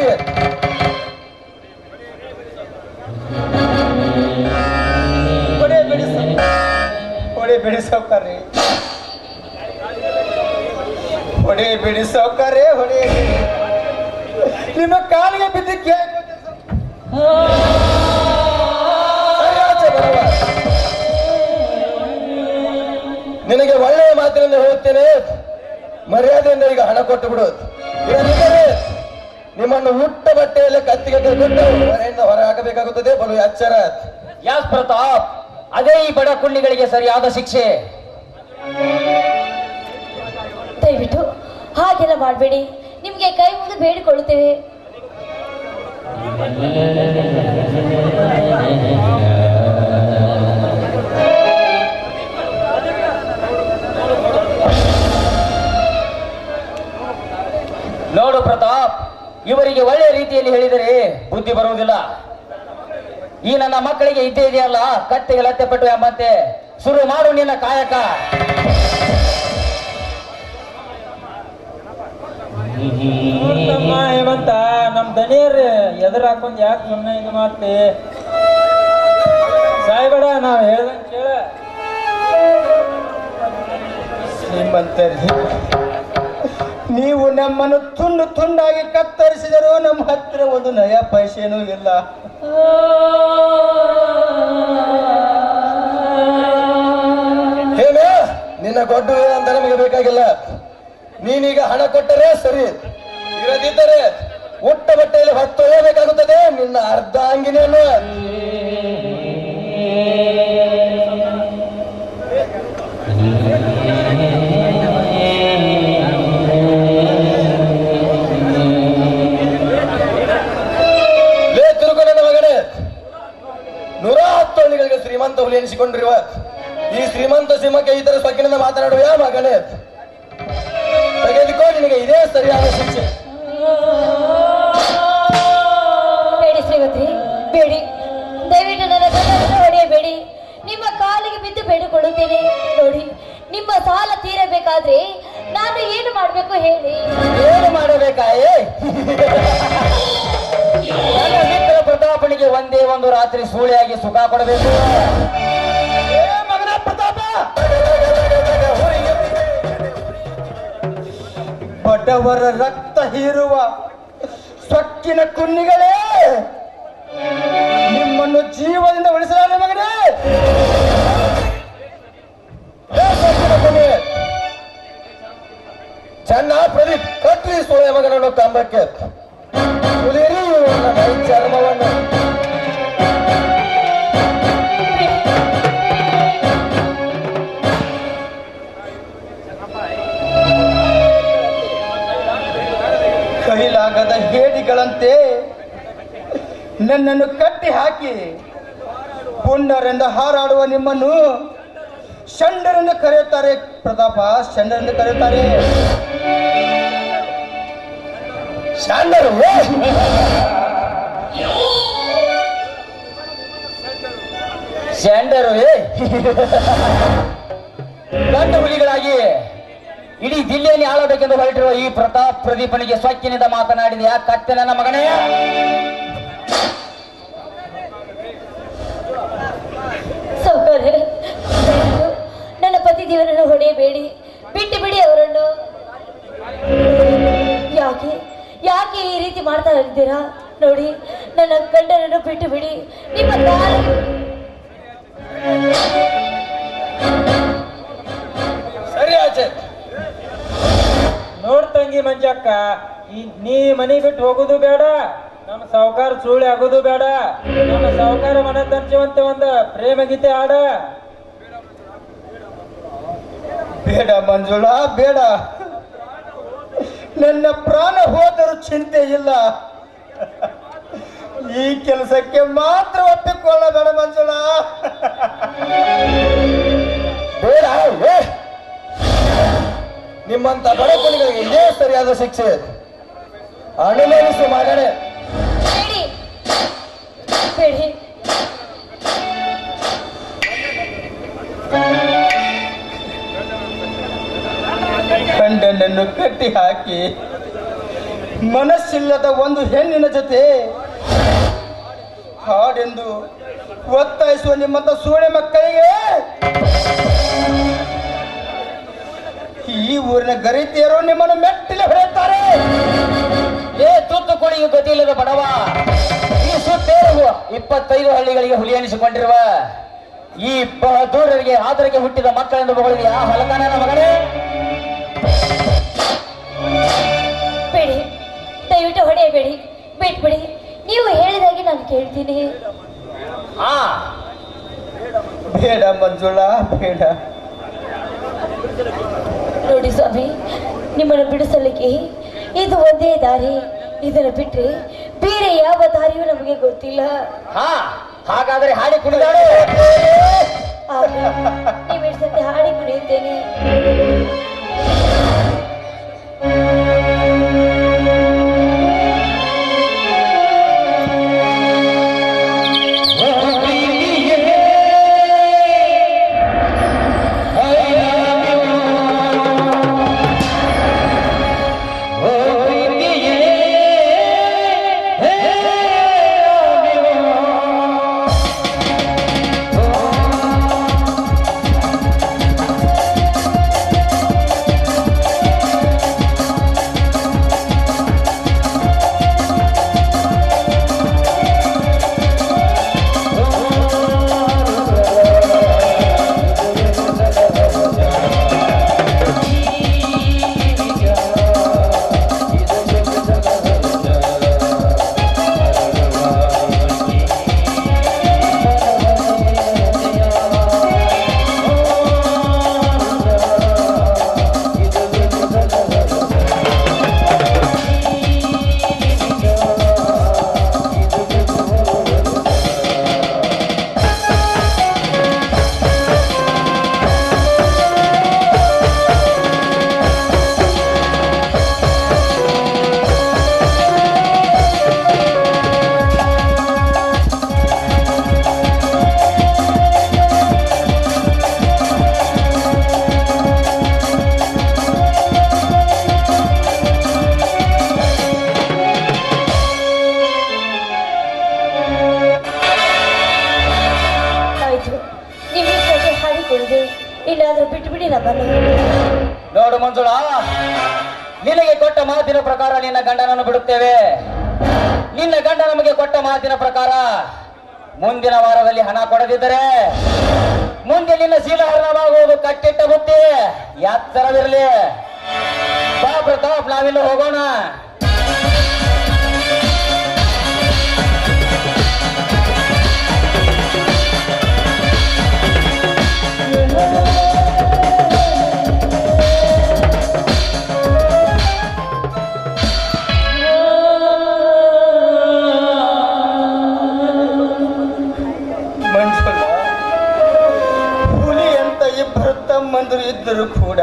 ಹೊಡೆ ಬಿಡಿ ಸೌ- ಹೊಡೆ ಬಿಡಿ ಸೌಕರ್ಯ ಹೊಡೆ ಬಿಡಿ ಸೌಕರ್ಯ ಹೊಡೆ ಬಿಡಿ. ನಿಮ್ಮ ಕಾಲಿಗೆ ಬಿದ್ದು ಕೇಳ್ಕೊತೀನಿ ಸರಿಯಾಚೆ ಬರವ. ನಿನಗೆ ಒಳ್ಳೆಯ ಮಾತಿನಿಂದ ಹೇಳುತ್ತೇನೆ ಮರ್ಯಾದೆಯಿಂದ ಈಗ ಹಣ ಕೊಟ್ಟು ಬಿಡು ಇಲ್ಲದಿದ್ದರೆ ನಿಮ್ಮನ್ನು ಹುಟ್ಟ ಬಟ್ಟೆಯಲ್ಲಿ ಕತ್ತಿಗೆ ಕೊಟ್ಟು ಮನೆಯಿಂದ ಹೊರ ಹಾಕಬೇಕಾಗುತ್ತದೆ ಬಲು ಎಚ್ಚರ ಯಾಸ್ ಪ್ರತಾಪ್ ಅದೇ ಈ ಬಡ ಕುಳ್ಳಿಗಳಿಗೆ ಸರಿಯಾದ ಶಿಕ್ಷೆ ದಯವಿಟ್ಟು ಹಾಗೆಲ್ಲ ಮಾಡಬೇಡಿ ನಿಮಗೆ ಕೈ ಮುಗಿದು ಬೇಡಿಕೊಳ್ಳುತ್ತೇವೆ ನೋಡು ಪ್ರತಾಪ್ ಇವರಿಗೆ ಒಳ್ಳೆಯ ರೀತಿಯಲ್ಲಿ ಹೇಳಿದರೆ ಬುದ್ಧಿ ಬರುವುದಿಲ್ಲ ಈ ನನ್ನ ಮಕ್ಕಳಿಗೆ ಇದ್ದೇ ಇದೆಯಲ್ಲ ಕತ್ತೆಗೆ ಲತ್ತೆ ಪಟ್ಟು ಎಂಬಂತೆ ಶುರು ಮಾಡು ನಿನ್ನ ಕಾಯಕ ನಮ್ಮ ಹೇಮಂತ ನಮ್ ದನಿಯರ್ ಎದುರು ಹಾಕೊಂಡ್ ಯಾಕೆ ಸುಮ್ಮನೆ ಇದು ಮಾಡ್ತಿ ಸಾಯ್ಬೇಡ ನಾವ್ ಹೇಳ್ದಂಗ್ ಕೇಳ ಶ್ರೀಮಂತರಿ ನೀವು ನಮ್ಮನ್ನು ತುಂಡು ತುಂಡಾಗಿ ಕತ್ತರಿಸಿದರೂ ನಮ್ಮ ಹತ್ತಿರ ಒಂದು ನಯ ಪೈಸೆನೂ ಇಲ್ಲ ಹೇಮ ನಿನ್ನ ಗೊಡ್ಡು ಅಂತ ನಮಗೆ ಬೇಕಾಗಿಲ್ಲ ನೀನೀಗ ಹಣ ಕೊಟ್ಟರೆ ಸರಿ ಇರದಿದ್ದರೆ ಹುಟ್ಟ ಬಟ್ಟೆಯಲ್ಲಿ ಹೊತ್ತೊಯ್ಯಬೇಕಾಗುತ್ತದೆ ನಿನ್ನ ಅರ್ಧ ಅಂಗಿನೇನು ಲೇ ತಿರುಗು ನನ್ನ ಮಗನೇ ನೂರ ಹತ್ತು ಹಳ್ಳಿಗಳಿಗೆ ಶ್ರೀಮಂತ ಹುಲಿ ಎನಿಸಿಕೊಂಡಿರುವ ಈ ಶ್ರೀಮಂತ ಸಿಂಹಕ್ಕೆ ಈ ತರ ಸೊಕ್ಕಿನಿಂದ ಮಾತನಾಡುವ ಯಾ ಮಗನೇ ತೆಗೆದುಕೋ ನಿನಗೆ ಇದೇ ಸರಿಯಾದ ಶಿಕ್ಷೆ ಬೇಡಿ ಶ್ರೀಮತಿ ಬೇಡಿ ದಯವಿಟ್ಟು ನನ್ನ ಗಂಡನನ್ನು ಹೊಡೆಯಬೇಡಿ ನಿಮ್ಮ ಕಾಲಿಗೆ ಬಿದ್ದು ಬೇಡಿಕೊಳ್ಳುತ್ತೇನೆ ನೋಡಿ ನಿಮ್ಮ ಸಾಲ ತೀರಬೇಕಾದ್ರೆ ನಾನು ಏನು ಮಾಡಬೇಕು ಹೇಳಿ ಏನು ಮಾಡಬೇಕಾಯೇ ನನ್ನ ಮಿತ್ರ ಪ್ರತಾಪನಿಗೆ ಒಂದೇ ಒಂದು ರಾತ್ರಿ ಸೂಳೆಯಾಗಿ ಸುಖ ಕೊಡಬೇಕು ಏ ಮಗನ ಪ್ರತಾಪ ಬಡವರ ರಕ್ತ ಹೀರುವ ಸೊಕ್ಕಿನ ಕುನ್ನಿಗಳೇ ನಿಮ್ಮನ್ನು ಜೀವದಿಂದ ಉಳಿಸಲಾರ ಮಗನೇ ಏ ಸೊಕ್ಕಿನ ಕೊನೆ. ಚೆನ್ನ ಪ್ರದೀಪ್ ಕಟ್ಲಿ ಸೋಳೆ ಮಗನನ್ನು ಕಂಬಕ್ಕೆ ಸುಲಿರಿ ಇವನ ಮೈ ಚರ್ಮವನ್ನು ಕೈಲಾಗದ ಹೇಡಿಗಳಂತೆ ನನ್ನನ್ನು ಕಟ್ಟಿ ಹಾಕಿ ಪುಂಡರೆಂದು ಹಾರಾಡುವ ನಿಮ್ಮನ್ನು ಷಂಡರೆಂದು ಕರೆಯುತ್ತಾರೆ ಪ್ರತಾಪ ಷಂಡರೆಂದು ಕರೆಯುತ್ತಾರೆ ಶಾಂಡರು ಸ್ಯಾಂಡರು ಗಂಡು ಹುಲಿಗಳಾಗಿ ಇಡೀ ಜಿಲ್ಲೆಯಲ್ಲಿ ಆಳಬೇಕೆಂದು ಹೊರಟಿರುವ ಈ ಪ್ರತಾಪ್ ಪ್ರದೀಪನಿಗೆ ಸ್ವಚ್ಛನಿಂದ ಮಾತನಾಡಿದೆಯಾ ಕತ್ತೆ ನನ್ನ ಮಗನೇ ಸೌಕರ್ಯ ನನ್ನ ಪತಿ ದೇವರನ್ನು ಹೊಡೆಯಬೇಡಿ ಬಿಟ್ಟು ಬಿಡಿ ಅವರನ್ನು ಯಾಕೆ ಯಾಕೆ ಈ ರೀತಿ ಮಾಡ್ತಾ ಇದ್ದೀರಾ ನೋಡಿ ನನ್ನ ಗಂಡನನ್ನು ಬಿಟ್ಟು ಬಿಡಿ ನಿಮ್ಮ ಕಾಲು ಸರಿ ಆಚೆ ನೋಡ್ ತಂಗಿ ಮಂಜಕ್ಕ ಈ ನೀ ಮನಿ ಬಿಟ್ಟು ಹೋಗುದು ಬೇಡ ನಮ್ಮ ಸಾವುಕಾರ ಸುಳ್ಳಿ ಆಗೋದು ಬೇಡ ನಮ್ಮ ಸಾವುಕಾರ ಮನ ತರ್ಚುವಂತೆ ಒಂದು ಪ್ರೇಮ ಗೀತೆ ಆಡ ಬೇಡ ಮಂಜುಳಾ ಬೇಡ ನನ್ನ ಪ್ರಾಣ ಹೋದರೂ ಚಿಂತೆ ಇಲ್ಲ ಈ ಕೆಲಸಕ್ಕೆ ಮಾತ್ರ ಒಪ್ಪಿಕೊಳ್ಳಬೇಡ ಮಂಜುಳಾ ಬೇಡ ಏ! ನಿಮ್ಮಂತ ಬಡಕುಳಿಗಳಿಗೆ ಇದೇ ಸರಿಯಾದ ಶಿಕ್ಷೆ ಅನುಮತಿಸು ಮಗನೇ ಬೇಡಿ ಬೇಡಿ ಗಂಡನನ್ನು ಕಟ್ಟಿ ಹಾಕಿ ಮನಸ್ಸಿಲ್ಲದ ಒಂದು ಹೆಣ್ಣಿನ ಜೊತೆ ಹಾಡೆಂದು ಒತ್ತಾಯಿಸುವ ನಿಮ್ಮಂತ ಸೂಳೆ ಮಕ್ಕಳಿಗೆ ಈ ಊರಿನ ಗರಿತಿಯರು ನಿಮ್ಮನ್ನು ಮೆಟ್ಟಿಲೆ ಹೊಡೆಯುತ್ತಾರೆ ಏ ತೂತುಕುಡಿಗೆ ಗತಿಯಿಲ್ಲದ ಬಡವ ಈ ಸುತ್ತೇರುವ ಇಪ್ಪತ್ತೈದು ಹಳ್ಳಿಗಳಿಗೆ ಹುಲಿ ಎನಿಸಿಕೊಂಡಿರುವ ಈ ಬಹದೂರರಿಗೆ ಆದರಿಗೆ ಹುಟ್ಟಿದ ಮಕ್ಕಳೆಂದು ಬಗಳಿದೆಯಾ ಹೊಲಕಾನ ನನ್ನ ಮಗನೇ ಬೇಡಿ ದಯವಿಟ್ಟು ಹೊಡೆಯಬೇಡಿ ಬಿಟ್ಬಿಡಿ ನೀವು ಹೇಳಿದಾಗೆ ನಾನು ಕೇಳ್ತೀನಿ ಆ ಬೇಡ ಮಂಜುಳಾ ಬೇಡ ನೋಡಿ ಸ್ವಾಮಿ ನಿಮ್ಮನ್ನು ಬಿಡಿಸಲಿಕ್ಕೆ ಇದು ಒಂದೇ ದಾರಿ ಇದನ್ನು ಬಿಟ್ಟರೆ ಬೇರೆ ಯಾವ ದಾರಿಯೂ ನಮಗೆ ಗೊತ್ತಿಲ್ಲ ಹಾ ಹಾಗಾದ್ರೆ ಹಾಡಿ ಕುಣಿದಾಡು ಆದ್ರೆ ನೀವು ಎಷ್ಟು ಸತಿ ಹಾಡಿ ಕುಣಿಯುತ್ತೇನೆ ಆಯ್ತು ನೀವು ಇಷ್ಟೊಂದು ಹಾಡಿ ಕುಡಿದು ಇನ್ನಾದ್ರೂ ಬಿಟ್ಟು ಬಿಡಿ ನಮ್ಮನ್ನು ನೋಡು ಮಂಜುಳಾ ನಿನಗೆ ಕೊಟ್ಟ ಮಾತಿನ ಪ್ರಕಾರ ನಿನ್ನ ಗಂಡನನ್ನು ಬಿಡುತ್ತೇವೆ ನಿನ್ನ ಗಂಡ ನಮಗೆ ಕೊಟ್ಟ ಮಾತಿನ ಪ್ರಕಾರ ಮುಂದಿನ ವಾರದಲ್ಲಿ ಹಣ ಕೊಡದಿದ್ದರೆ ಮುಂದೆ ನಿನ್ನ ಶೀಲಹರಣವಾಗುವುದು ಕಟ್ಟಿಟ್ಟ ಬುತ್ತಿ ಎತ್ತರವಿರಲಿ ಬಾ ಪ್ರತಾಪ್ ನಾವಿನ್ನು ಹೋಗೋಣ ಮಂಜುಳಾ ಹುಲಿ ಅಂತ ಇಬ್ಬರು ತಮ್ಮಂದರು ಇದ್ದರು ಕೂಡ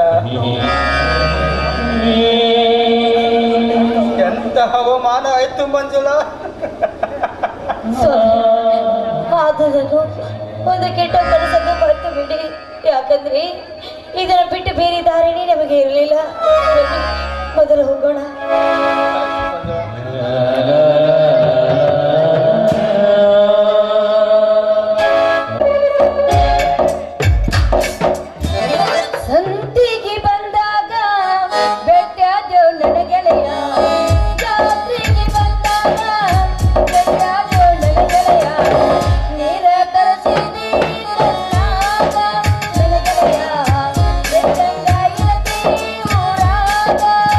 ಎಂತ ಹವಾಮಾನ ಆಯ್ತು ಮಂಜುಳಾ ಆದದನ್ನು ಒಂದು ಕೆಟ್ಟ ಕನಸನ್ನು ಮರೆತು ಬಿಡಿ ಯಾಕಂದ್ರೆ ಇದನ್ನ ಬಿಟ್ಟು ಬೇರೆ ದಾರಿನೇ ನಮಗೆ ಇರಲಿಲ್ಲ ಮೊದಲು ಹೋಗೋಣ ಸಂತಿಗೆ ಬಂದಾಗ ಬೆಟ್ಟಾದೋ ನನ್ನ ಗೆಳೆಯ ಜಾತ್ರೆಗೆ ಬಂದಾಗ ಬೆಟ್ಟಾದೋ ನನ್ನ ಗೆಳೆಯ ನೀರ ತರಿಸಿದಿ ನನ್ನಾಗ ನನ್ನ ಗೆಳೆಯ ಬೆಟ್ಟಂಗ ಇರತಿ ಊರಾಗ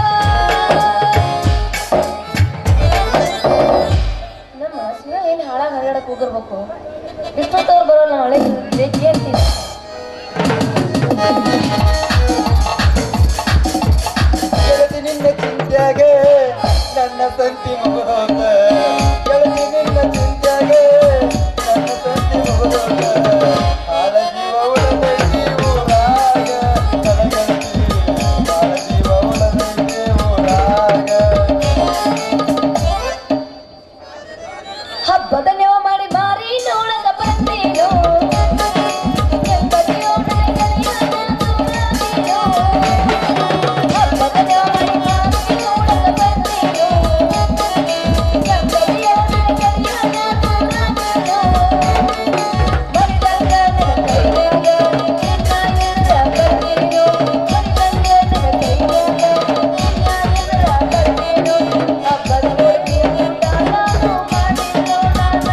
ನಮ್ಮ ಶಿವ ಏನು ಹಾಳಾಗಿ ಹರಡಕ್ಕೆ ಹೋಗಿರ್ಬೇಕು ಇಷ್ಟೊತ್ತವ್ರು ಬರೋಲ್ಲ ನಾಳೆ ಅಂತೀನಿ ಗೆಳತಿ ನಿನ್ನ ಚಿಂತ್ಯಾಗೆ ನನ್ನ ಸಂತಿ ಮುಗಿದೋತ ಗೆಳತಿ ನಿನ್ನ ಚಿಂತ್ಯಾಗೆ ನನ್ನ ಸಂತಿ ಮುಗಿದೋತ ಹಾಳ ಜೀವ ಉಳದೈತಿ ಊರಾಗ ನನ್ನ ಗೆಳತಿ ಹಾಳ ಜೀವ ಉಳದೈತಿ ಊರಾಗ ಹಬ್ಬದ ನೆವ ಮಾಡಿ ಮಾರಿ ನೋಡದ ಬಂದೇನು ಕೆಂಪದಿಯೋ ನಾಯಿಗಳಿಯ ದೂರದಿಯೋ. ಹಬ್ಬದ ನೆವ ಮಾಡಿ ಮಾರಿ ನೋಡದ ಬಂದೇನು ಕೆಂಪದಿಯೋ ನಾಯಿಗಳಿಯ ದೂರದಿಯೋ. ಬರಿದಂಗ ನನ್ನ ಕೈಯಾಗ ನಿನ್ನಾಯರ ಬರ್ತೀನೋ. ಬರಿದಂಗ ನನ್ನ ಕೈಯಾಗ ನಿನ್ನಾಯರ ಬರ್ತೀನೋ. ಹಬ್ಬದ ಒಳಗಿನ ನಾನು ಮಾಡಿರೋ ನಾನ.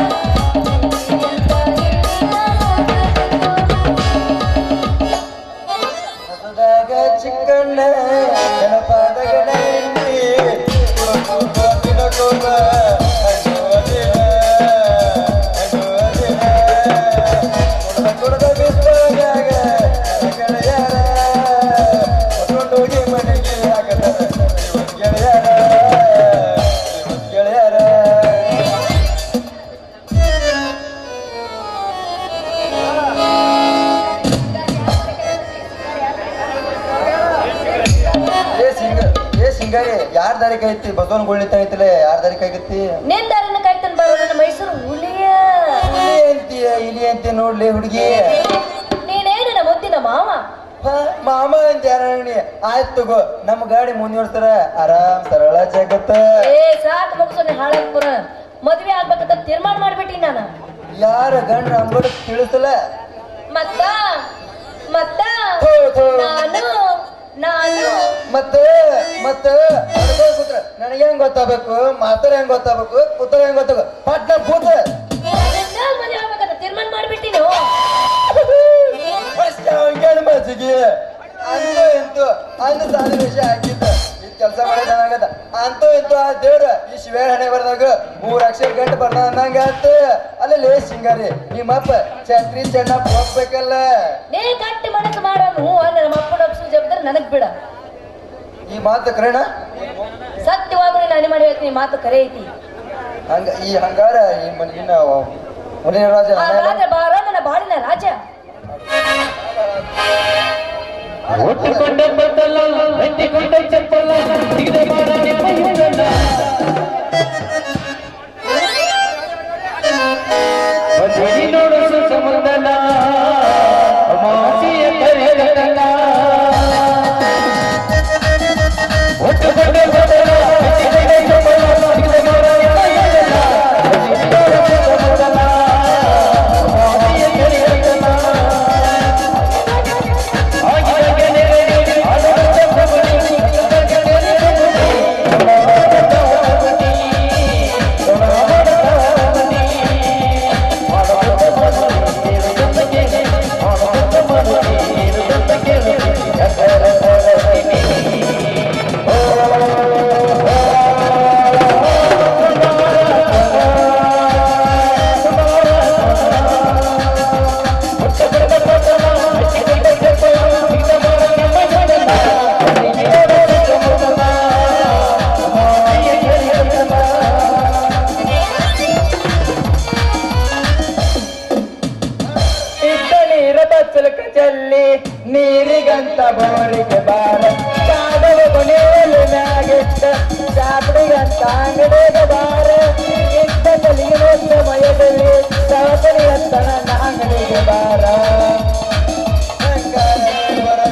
ಹೊಸದಾಗ ಚಿಕ್ಕಣ್ಣ ಜನಪಾದಗ ನಂದಿ ಕುಡುಕು ತಿನ್ನಕೋಗ ಅನ್ನುವುದಿಲ್ಲ ಅನ್ನುವುದಿಲ್ಲ ಕುಡ್ದ ಕುಡ್ದ ಬಿದ್ದೋಗ್ಯಾಗ ಗೆಳೆಯರ ಹೊತ್ಕೊಂಡೋಗಿ ಮನೆಗೆ ಹಾಕತಾರ ಇವತ್ ಗೆಳೆಯರ ಇವತ್ ಗೆಳೆಯರ ಏ ಸಿಂಗ ಏ ಸಿಂಗಾರಿ ಯಾರ್ ದಾರಿ ಕೈತಿ ಬಸವನ ಗುಳ್ಳಿ ಐತಿಲೆ ಯಾರ್ ದಾರಿ ಕೈಗತ್ತಿ ನಿನ್ ದಾರಿನ ಕಾಯ್ತಾನ ಬರೋ ನನ್ನ ಮೈಸೂರು ಹುಲಿಯ ಇಲ್ಲಿ ಅಂತೀಯ ಇಲ್ಲಿ ಅಂತೀಯ ನೋಡ್ಲಿ ಹುಡುಗಿ ನೀನೇನು ನಮ್ಮ ಮುದ್ದಿನ ಮಾವ ಹ, ಮಾಮ ಅಂತ ಯಾರಣಿ ಆಯ್ತು ತಗೋ ನಮ್ಮ ಗಾಡಿ ಮುಂದುವರ್ಸ್ತಾರ ಆರಾಮ್ ಸರಳ ಜಗತ್ತ ಏ ಸಾಕು ಮುಗಿಸೋನೆ ಹಾಳಾಗ್ಪುರ ಮದ್ವೆ ಆಗ್ಬೇಕಂತ ತೀರ್ಮಾನ ಮಾಡ್ಬಿಟ್ಟಿ ನಾನು ಯಾರ ಗಂಡ ಅಂಬಡ ತಿಳಿಸಲ ಮತ್ತ ಮತ್ತ ಥು, ಥು. ನಾನು ನಾನು ಮತ್ತೆ ಮತ್ತೆ ಅಡ್ಗೆ ಕೂತ್ರ ನನಗೆ ಹೆಂಗ್ ಗೊತ್ತಾಗಬೇಕು ಮಾತಾಡ ಹೆಂಗ್ ಗೊತ್ತಾಗಬೇಕು ಕೂತರ ಹೆಂಗ್ ಗೊತ್ತಾಗ ಪಟ್ನ ಕೂತ ಅದನ್ನ ಮದ್ವೆ ಆಗ್ಬೇಕಂತ ತೀರ್ಮಾನ ಮಾಡ್ಬಿಟ್ಟಿನು ಫಸ್ಟ್ ಅವನ್ ಮಸಿಗೆ ಅಂತೂ ಇಂತೂ ಅಂದ ಸಾಲ ವಿಷಯ ಹಾಕಿದ್ದ ಇದು ಕೆಲಸ ಮಾಡಿದ ಅಂತೂ ಇಂತೂ ಆ ದೇವ್ರ ಈ ಶಿವ ಹಣೆ ಬರ್ದಾಗ ಮೂರ್ ಅಕ್ಷರ ಗಂಟೆ ಬರ್ದ ಅನ್ನಂಗ ಆತ ಅಲ್ಲೇ ಸಿಂಗಾರಿ ನಿಮ್ಮಪ್ಪ ಛತ್ರಿ ಚೆನ್ನಪ್ಪ ಹೋಗ್ಬೇಕಲ್ಲ ನೀ ಗಟ್ಟಿ ಮನಸ್ಸು ಮಾಡೋ ಹ್ಞೂ ಅಲ್ಲ ನಮ್ಮ ಅಪ್ಪನ ಅಪ್ಸು ಜವಾಬ್ದಾರಿ ನನಗ್ ಬಿಡ ಈ ಮಾತು ಕರೆಣ ಸತ್ಯವಾಗೂ ನೀನು ಅನಿ ಮಾಡಿ ಹೇಳ್ತೀನಿ ಮಾತು ಕರೆ ಐತಿ ಹಂಗ ಈ ಹಂಗಾರ ಈ ಮನಿನ ಮುನಿಯ ರಾಜ ಹಾಗಾದ್ರೆ ಬಾರೋ ನನ್ನ ಬಾಳಿನ ರಾಜ ಒಟ್ಟಿಕೊಂಡ ಬದ್ದಲ್ಲ ಎತ್ತಿಕೊಂಡ ಚಪ್ಪಲ್ಲ ಸಿಗದೆ ಬಾರ ನಿಮ್ಮ ಹಿಂದಲ್ಲ ಮದುವೆ ನೋಡಲು ಸಂಬಂಧನ ಮಾಸಿಯ ಕರೆಯಲ್ಲ ಒಟ್ಟುಕೊಂಡ ಬದ್ದಲ್ಲ ಎತ್ತಿಕೊಂಡ ಚಪ್ಪಲ್ಲ ಸಿಗದೆ ಬಾರ ನಿಮ್ಮ ಹಿಂದಲ್ಲ ಮದುವೆ ನೋಡಲು ಸಂಬಂಧನ ಮಾಸಿಯ ಕರೆಯಲ್ಲ ಇದ್ದ ನೀರ ಬಚ್ಚಲಕ ಚೆಲ್ಲಿ ನೀರಿಗಂತ ಬೋರಿಗೆ ಬಾರ ಚಾದವ ಕೊನೆಯಲ್ಲಿ ಮ್ಯಾಗಿಟ್ಟ ಚಾಪಡಿಗಂತ ಅಂಗಡಿಗೆ ಬಾರ ಇದ್ದ ಕಲಿಗೆ ಸಮಯದಲ್ಲಿ ಚಾಪಡಿ ಅಂತ ನನ್ನ ಅಂಗಡಿಗೆ ಬಾರ ಬರ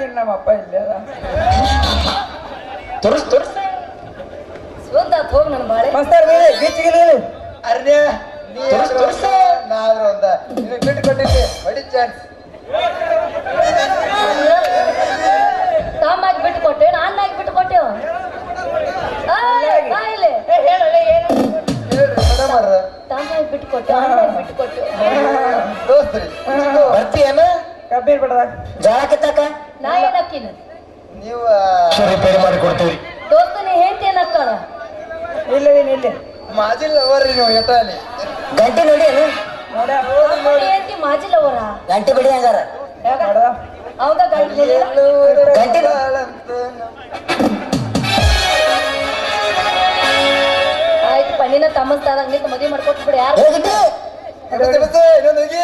ನೀನ್ ನಮ್ಮ ಅಪ್ಪ ಇಲ್ಲೇ ಅದ ತೋರಿಸ್ ತೋರಿಸ್ ಸುದ್ದ ಹೋಗ್ ನನ್ ಬಾಳೆ ಮಾಸ್ತರ್ ಬೇರೆ ಗೀಚಿಗೆ ಅರ್ಣ್ಯ ನೀ ಆದ್ರೂ ಒಂದ, ನಾ ಆದ್ರೂ ಒಂದ ನಿನಗೆ ಬಿಟ್ಟು ಕೊಟ್ಟಿದ್ದೆ ಹೊಡಿ ಚಾನ್ಸ್ ತಾಮಾಗಿ ಬಿಟ್ಟು ಕೊಟ್ಟೆ ನಾನ್ನಾಗಿ ಬಿಟ್ಟು ಕೊಟ್ಟೆವ ಬಾಯಿಲೆ ಹೇಳ್ರಿ ಮೇಡಮ್ ಅವ್ರ ತಾಮಾಗಿ ಬಿಟ್ಟು ಕೊಟ್ಟೆ ಅಣ್ಣಾಗಿ ಬಿಟ್ಟು ಕೊಟ್ಟೆ ದೋಸ್ತ್ರಿ ಇಷ್ಟು ಬರ್ತೀಯನ ಕಬ್ಬೀರ್ ಬಿಡದ ಜೋಳ ಕಿತ್ತಾಕ ನಾ ಏನಕ್ಕಿನ ನೀವು ರಿಪೇರಿ ಮಾಡಿ ಕೊಡ್ತೀವಿ ದೋಸ್ತ ನೀ ಹೇಳ್ತಿ ಏನಕ್ಕಣ ಇಲ್ಲ ನೀನ್ ಇಲ್ಲಿ ಮಾಜಿಲ್ ಅವರ್ರಿ ನೀವು ಎಟಾಲಿ ಗಂಟೆ ನೋಡಿ ಏನು ನೋಡ ಹೇಳ್ತಿ ಮಾಜಿಲ್ಲವರ ಗಂಟೆ ಬಿಡಿ ಹಂಗಾರ ನೋಡ ಅವಾಗ ಗಂಟ್ಲಿಲ್ಲ ಗಂಟೆ ಆಯ್ತು ಪಣ್ಣಿನ ತಮ್ಮನ್ ತಾದಂಗ್ ನಿಂತು ಮದುವೆ ಮಾಡ್ಕೊಟ್ಟು ಬಿಡಿ ಯಾರು ಹೋಗಿದ್ದಿ ಇನ್ನೊಂದು ಹೋಗಿ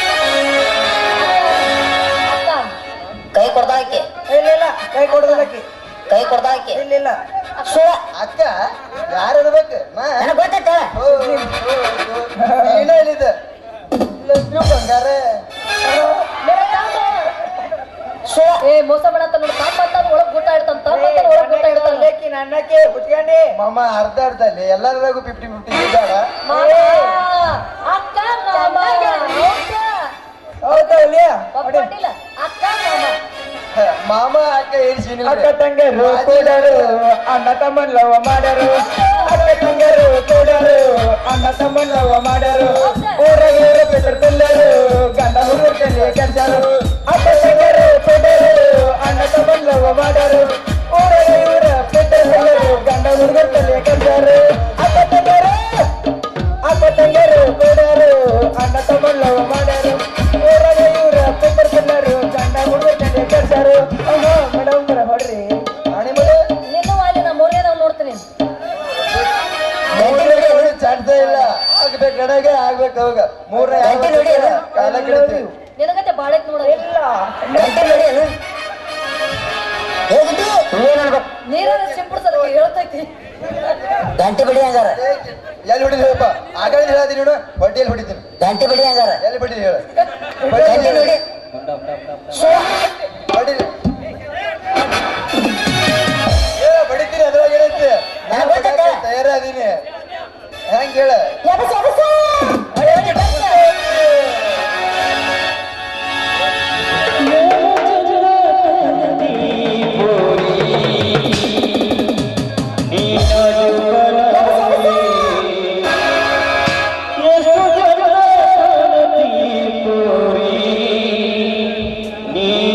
ಅಕ್ಕ ಕೈ ಕೊಡ್ದ ಹಾಕಿ ಇಲ್ಲ ಇಲ್ಲ ಕೈ ಕೊಡೋದಕ್ಕೆ ಕೈ ಕೊಡ್ದ ಹಾಕಿ ಇಲ್ಲ ಇಲ್ಲ ಸುಳ ಅಕ್ಕ ಯಾರು ಇರ್ಬೇಕು ನಾ ನನಗೆ ಗೊತ್ತೈತೆ ಓ, ಓ, ಓ. ನೀನ ಹೇಳಿದ್ದ ಲಕ್ಷ್ಮಿ ಬಂಗಾರ ಸುಳ ಏ ಮೋಸ ಮಾಡತ್ತ ನೋಡಿ ಪಾಪ ಅಂತ ಒಳಗ್ ಊಟ ಇಡ್ತಾನ ತಮ್ಮ ಅಂತ ಒಳಗ್ ಊಟ ಇಡ್ತಾನ ಅನ್ನಕ್ಕೆ ಅನ್ನಕ್ಕೆ ಕುಚ್ಕೊಂಡಿ ಮಾಮ ಅರ್ಧ ಅರ್ಧ ಅಲ್ಲಿ ಎಲ್ಲರಿಗೂ ಫಿಫ್ಟಿ ಫಿಫ್ಟಿ ಇದ್ದಾಳ ಮಾಮ, ಅಕ್ಕ ಮಾಮ ಹೌದಾ? ಹೌದಾ ಇಲ್ಲಿಯ ಒಪ್ಕೊಂಡಿಲ್ಲ ಅಕ್ಕ ಮಾಮ ಮಾಮ ಅಕ್ಕ ಏನ್ ಅಕ್ಕ ತಂಗರು ಕೂಡರು ಅಣ್ಣ ತಮ್ಮನ್ ಲವ ಮಾಡರು ಅಕ್ಕ ತಂಗರು ಕೂಡರು ಅಣ್ಣ ತಮ್ಮನ್ ಲವ ಮಾಡರು ಊರಾಗ ಊರ ಪೆಟ್ರ ತಿಲ್ಲರು ಗಂಡ ಹುಡುಗರ ಕೈಲಿ ಕೆಲ್ಸರು ಅಕ್ಕ ತಂಗರು ಕೂಡರು ಅಣ್ಣ ತಮ್ಮನ್ ಲವ ಮಾಡರು ಊರಾಗ ಇವರ ಪೆಟ್ರ ತಿಲ್ಲರು ಗಂಡ ಹುಡುಗರ ಕೈಲಿ ಕೆಲ್ಸರು ಅಕ್ಕ ತಂಗರು ಅಕ್ಕ ತಂಗರು ಕೂಡರು ಅಣ್ಣ ತಮ್ಮನ್ ಲವ ಮಾಡರು ಊರಾಗ ಇವರ ಪೆಟ್ರ ತಿಲ್ಲರು ಗಂಡ ಹುಡುಗರ ಕೈಲಿ ಕೆಲ್ಸರು ಮೇಡಮ್ ಬರ ಹೊಡ್ರಿ ರಾಣಿ ಮನೆ ನಿನ್ನೂ ಅಲ್ಲಿ ನಾ ಮೂರನೇದವ್ ನೋಡ್ತೀನಿ ಚಾಡ್ಸ ಇಲ್ಲ ಆಗ್ಬೇಕು ಕಡೆಗೆ ಆಗ್ಬೇಕು ಅವಾಗ ಮೂರನೇ ಗಂಟೆ ನೋಡಿ ಅಲ್ಲ? ಕಾಲ ಕಿಡ್ತೀವಿ ನಿನಗತ್ತೆ ಬಾಳೆಕ್ ನೋಡ ಇಲ್ಲ ಗಂಟೆ ನೋಡಿ ಏನು ಹೋಗಿದ್ದಿ ಏನ್ ಅನ್ಬೇಕು ನೀರಾಗ ಸಿಂಪಡಿಸೋದಕ್ಕೆ ಹೇಳ್ತೈತಿ ಗಂಟೆ ಬಿಡಿ ಹಂಗಾರ ಎಲ್ಲಿ ಹೊಡಿಲಿಪ್ಪ ಆಗಾಗ ಹೇಳತ್ತೀನಿ ನೋಡು ಹೊಟ್ಟೆಯಲ್ಲಿ ಹೊಡಿತೀನಿ ಗಂಟೆ ಬಿಡಿ ಹಂಗಾರ ಎಲ್ಲಿ ಹೊಡಿಲಿ ಹೇಳು ಗಂಟೆ ನೋಡಿ ಸುಳ ಹೊಡಿಲಿ ಏ ಬಡಿತೀನಿ ಅದ್ರಾಗ ಏನೈತಿ ನಾನು ಗೊತ್ತೈತೆ. ತಯಾರಾದೀನಿ ಹೆಂಗ್ ಹೇಳ ಎಬಸ್ ಎಬಸ್ ನೀ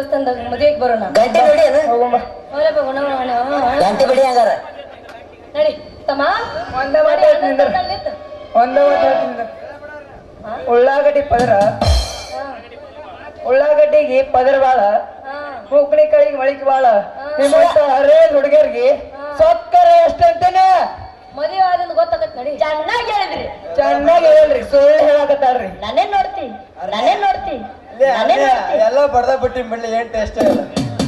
ದೇವಸ್ಥಾನದಾಗ ಮದುವೆಗೆ ಬರೋಣ ಗಂಟೆ ನೋಡಿ ಏನು ಹೋಗ್ಲಪ್ಪ, ಗುಣ ಮಾಡ, ಗುಣ ಮಾಡ. ಗಂಟೆ ಬಿಡಿ ಹಂಗಾರ ನಡಿ ತಮ್ಮ ಒಂದೇ ಮಾತು ನಡಿ, ಹೇಳ್ತೀನಿ ಅಣ್ಣನ್ ಅಂದ್ರೆ. ತಂದಲ್ಲಿ ನಿಂತು. ಒಂದೇ ಮಾತು ಹೇಳ್ತೀನಿ ಅಂದ್ರೆ. ಉಳ್ಳಾಗಡ್ಡಿ ಪದರ ಹಾ, ಉಳ್ಳಾಗಡ್ಡಿಗೆ ಪದರ ಬಾಳ ಹಾ. ಮೂಕಣಿ ಕಳಿಗೆ ಮಳಿಕೆ ಬಾಳ ನಿಮ್ಮಂತ ಹರೇ ಹುಡುಗರಿಗೆ ಸಕ್ಕರೆ ಎಷ್ಟಂತೇನೆ ಮದುವೆ ಆದಿಂದ ಗೊತ್ತಾಗತ್ ನಡಿ ಚೆನ್ನಾಗಿ ಹೇಳಿದ್ರಿ ಚೆನ್ನಾಗಿ ಹೇಳ್ರಿ ಸುಳ್ಳು ಹೇಳಕತ್ತಾಳ್ರಿ ನಾನೇ ನೋಡ್ತಿ ನಾನೇ ನೋಡ್ತಿ ಇಲ್ಲೇ ನಾನೇ ಅಲ್ಲೇ ನೋಡ್ತಿ ಎಲ್ಲ ಬಡ್ದ ಬಿಟ್ಟಿ ಬಿಡ್ಲಿ ಏನ್ ಟೇಸ್ಟ್ ಇಲ್ಲ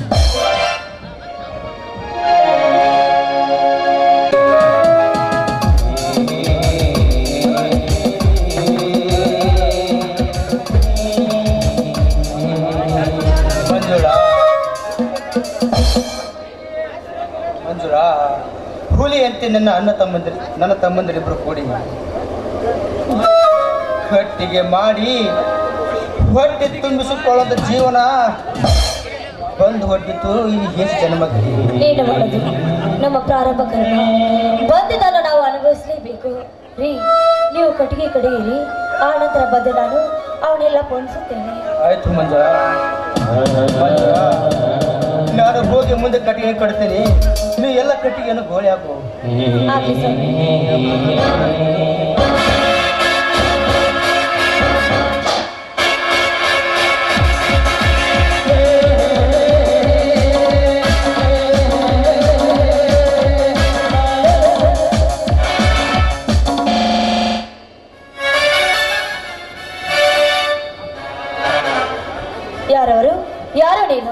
ಮಂಜುಳಾ ಮಂಜುಳಾ ಹುಲಿ ಅಂತೆ ನನ್ನ ಅಣ್ಣ ತಮ್ಮಂದಿರು ನನ್ನ ತಮ್ಮಂದಿರಿಬ್ರು ಕೂಡಿ ಕಟ್ಟಿಗೆ ಮಾಡಿ ಹೊಟ್ಟೆ ತುಂಬಿಸಿಕೊಳ್ಳೋದ ಜೀವನ ಬಂದು ಹೊಟ್ಟಿತು ಈ ಎಷ್ಟು ಜನ್ಮಕ್ಕೆ ಏನು ಮಾಡೋದು ನಮ್ಮ ಪ್ರಾರಂಭ ಕರ್ಮ ಬಂದಿದ್ದನ್ನು ನಾವು ಅನುಭವಿಸಲೇಬೇಕು ರೀ ನೀವು ಕಟ್ಟಿಗೆ ಕಡೆಯಿರಿ ಆ ನಂತರ ಬಂದು ನಾನು ಅವನ್ನೆಲ್ಲ ಪೋಣಿಸುತ್ತೇನೆ ಆಯ್ತು ಮಂಜುಳ ಮಂಜುಳ ನಾನು ಹೋಗಿ ಮುಂದೆ ಕಟ್ಟಿಗೆ ಕಟ್ತೀನಿ ನೀವು ಎಲ್ಲ ಕಟ್ಟಿಗೆಯನ್ನು ಗೋಳಿ ಹಾಕು ಆಗ್ಲಿ ಸರ್. ಯಾರವರು ಯಾರು ನೀನು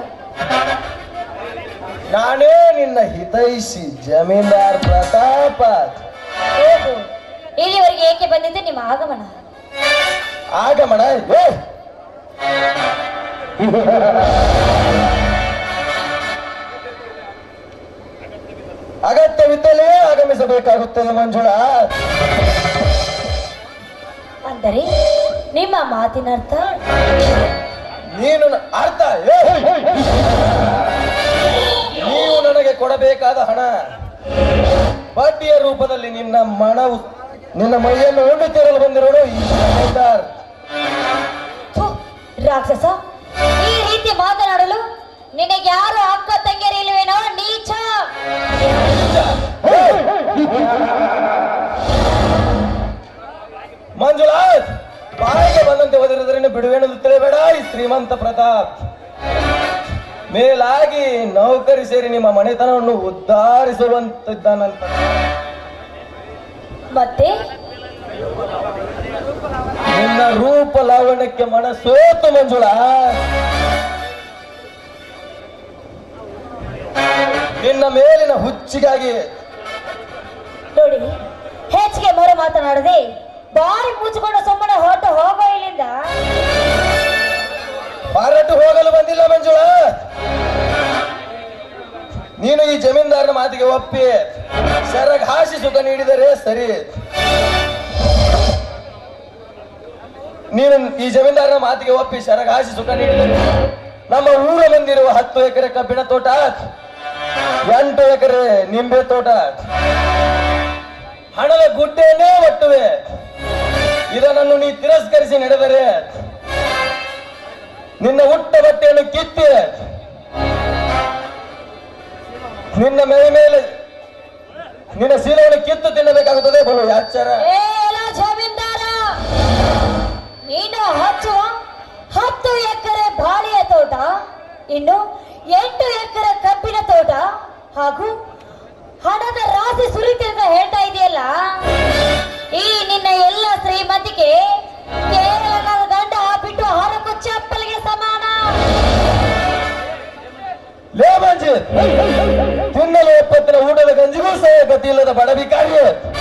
ನಾನೇ ನಿನ್ನ ಹಿತೈಷಿ ಜಮೀನ್ದಾರ್ ಪ್ರತಾಪ ಓಹೋ ಇಲ್ಲಿವರೆಗೆ ಏಕೆ ಬಂದಿದ್ದೆ ನಿಮ್ಮ ಆಗಮನ ಆಗಮನ ಏ ಅಗತ್ಯವಿದ್ದಲೇ ಆಗಮಿಸಬೇಕಾಗುತ್ತದೆ ಮಂಜುಳಾ ಅಂದರೆ ನಿಮ್ಮ ಮಾತಿನ ಅರ್ಥ ನೀನು ನ- ಅರ್ಥ ಏ! ನೀವು ನನಗೆ ಕೊಡಬೇಕಾದ ಹಣ ಬಡ್ಡಿಯ ರೂಪದಲ್ಲಿ ನಿನ್ನ ಮನವು ನಿನ್ನ ಮೈಯನ್ನು ಉಂಡು ತೀರಲು ಬಂದಿರೋನು ಈ ಜಮೀನ್ದಾರ್ ಥು, ರಾಕ್ಷಸ ಈ ರೀತಿ ಮಾತನಾಡಲು ನಿನಗೆ ಯಾರು ಅಕ್ಕ ತಂಗಿಯರಿಲ್ವೇನೋ ನೀಚ ಮಂಜುನಾಥ್ ಬಾಯಿಗೆ ಬಂದಂತೆ ಓದಿರೋದ್ರಿಂದ ಬಿಡುವೆನದು ತಿಳಿಬೇಡ ಈ ಶ್ರೀಮಂತ ಪ್ರತಾಪ್ ಮೇಲಾಗಿ ನೌಕರಿ ಸೇರಿ ನಿಮ್ಮ ಮನೆತನವನ್ನು ಉದ್ಧಾರಿಸುವಂತಿದ್ದಾನಂತ ಮತ್ತೆ ನಿನ್ನ ರೂಪ ಲಾವಣ್ಯಕ್ಕೆ ಮನಸೋತು ಮಂಜುಳಾ ನಿನ್ನ ಮೇಲಿನ ಹುಚ್ಚಿಗಾಗಿ ನೋಡಿ ಹೆಚ್ಚಿಗೆ ಮರು ಮಾತನಾಡದೆ ಬಾರಿ ಮುಚ್ಚಿಕೊಂಡು ಸುಮ್ಮನೆ ಹೊರಟು ಹೋಗೋ ಇಲ್ಲಿಂದ ಹೊರಟು ಹೋಗಲು ಬಂದಿಲ್ಲ ಮಂಜುಳಾ ನೀನು ಈ ಜಮೀನ್ದಾರನ ಮಾತಿಗೆ ಒಪ್ಪಿ ಸೆರಗ್ ಹಾಸಿ ಸುಖ ನೀಡಿದರೆ ಸರಿ ನೀನು ಈ ಜಮೀನ್ದಾರನ ಮಾತಿಗೆ ಒಪ್ಪಿ ಸೆರಗ್ ಹಾಸಿ ಸುಖ ನೀಡಿದರೆ ನಮ್ಮ ಊರ ಬಂದಿರುವ ಹತ್ತು ಎಕರೆ ಕಬ್ಬಿಣ ತೋಟ ಎಂಟು ಎಕರೆ ನಿಂಬೆ ತೋಟ ಹಣದ ಗುಡ್ಡೆಯನ್ನೇ ಒಟ್ಟುವೆ ಇದನ್ನು ನೀ ತಿರಸ್ಕರಿಸಿ ನಡೆದರೆ ನಿನ್ನ ಹುಟ್ಟ ಬಟ್ಟೆಯನ್ನು ಕಿತ್ತಿ ನಿನ್ನ ಮೈ ಮೇಲೆ ನಿನ್ನ ಶೀಲವನ್ನು ಕಿತ್ತು ತಿನ್ನಬೇಕಾಗುತ್ತದೆ ಬಲು ಯಾಚಾರ ಏಲ ಜಮೀನ್ದಾರ ನೀನು ಹಚ್ಚುವ ಹತ್ತು ಎಕರೆ ಬಾಳೆಯ ತೋಟ ಇನ್ನು ಎಂಟು ಎಕರೆ ಕಬ್ಬಿನ ತೋಟ ಹಾಗೂ ಹಣದ ರಾಶಿ ಸುರಿತಿರ್ತ ಹೇಳ್ತಾ ಇದೆಯಲ್ಲ ಈ ನಿನ್ನ ಎಲ್ಲ ಶ್ರೀಮಂತಿಕೆ ಕೇವಲ ನನ್ನ ಗಂಡ ಬಿಟ್ಟು ಹರಕು ಚಪ್ಪಲಿಗೆ ಸಮಾನ ಲೇ ಮಂಜಿ ತಿನ್ನಲು ಎಪ್ಪತ್ತಿನ ಊಟದ ಗಂಜಿಗೂ ಸಹ ಗತಿ ಇಲ್ಲದ ಬಡಬಿಕಾರಿ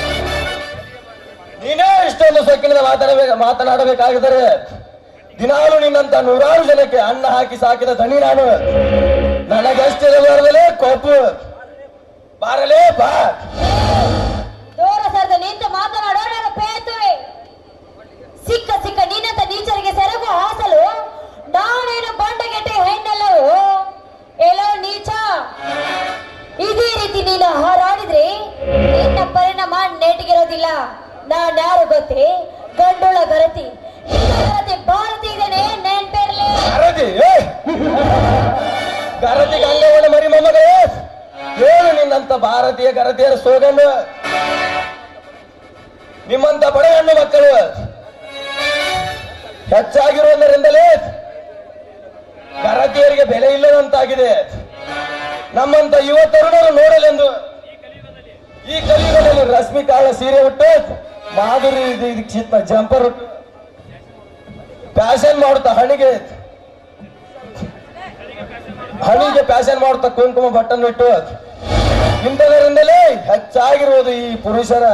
ನೀನೇ ಇಷ್ಟೊಂದು ಸೊಕ್ಕಿನಿಂದ ಮಾತಾಡಬೇಕು ಮಾತನಾಡಬೇಕಾಗಿದ್ದರೆ ದಿನಾಲು ನಿನ್ನಂತ ನೂರಾರು ಜನಕ್ಕೆ ಅನ್ನ ಹಾಕಿ ಸಾಕಿದ ದಣಿ ನಾನು ನನಗಷ್ಟಿರಬಾರದಲೇ ಕೊಪ್ಪು ಬಾರಲೇ ಬಾ ದೂರ ಸರಿದ ನಿಂತು ಮಾತನಾಡೋ ನಾನು ಪೇತುವೆ ಸಿಕ್ಕ ಸಿಕ್ಕ ನಿನ್ನಂತ ನೀಚರಿಗೆ ಸೆರಗು ಹಾಸಲು ನಾನೇನು ಬಂಡಗೆಟ್ಟೆ ಹೆಣ್ಣಲ್ಲವೋ ಎಲ್ಲೋ ನೀಚ ಇದೇ ರೀತಿ ನೀನು ಹಾರಾಡಿದ್ರೆ ನಿನ್ನ ಪರಿಣಾಮ ನೆಟ್ಟಿಗಿರೋದಿಲ್ಲ ನಾನ್ ಯಾರು ಗೊತ್ತೇ ಗಂಡುಳ ಗರತಿ ನಿನ್ನ ಗರತಿ ಭಾರತಿ ಇದ್ದೇನೆ ನೆನ್ಪಿರ್ಲಿ ಅರದಿ ಏ ಗರತಿ ಗಂಗವನ ಮರಿ ಮೊಮ್ಮಗಳೇ ಹೇಳು ನಿನ್ನಂತ ಭಾರತೀಯ ಗರತಿಯರ ಸೋಗನ್ನು ನಿಮ್ಮಂತ ಬಡ ಹೆಣ್ಣು ಮಕ್ಕಳು ಹೆಚ್ಚಾಗಿರುವುದರಿಂದಲೇ ಗರತಿಯರಿಗೆ ಬೆಲೆ ಇಲ್ಲದಂತಾಗಿದೆ ನಮ್ಮಂತ ಯುವ ತರುಣರು ನೋಡಲೆಂದು ಈ ಕಲಿಯುಗದಲ್ಲಿ ರಶ್ಮಿ ಕಾಳ ಸೀರೆ ಉಟ್ಟು ಮಾಧುರಿ ದೀಕ್ಷಿತ ಜಂಪರ್ ಉಟ್ಟು ಫ್ಯಾಷನ್ ಮಾಡುತ್ತಾ ಹಣಿಗೆ ಹಣಿಗೆ ಫ್ಯಾಷನ್ ಮಾಡುತ್ತಾ ಕುಂಕುಮ ಬಟ್ಟನ್ನು ಇಟ್ಟು ಇಂಥದರಿಂದಲೇ ಹೆಚ್ಚಾಗಿರುವುದು ಈ ಪುರುಷರ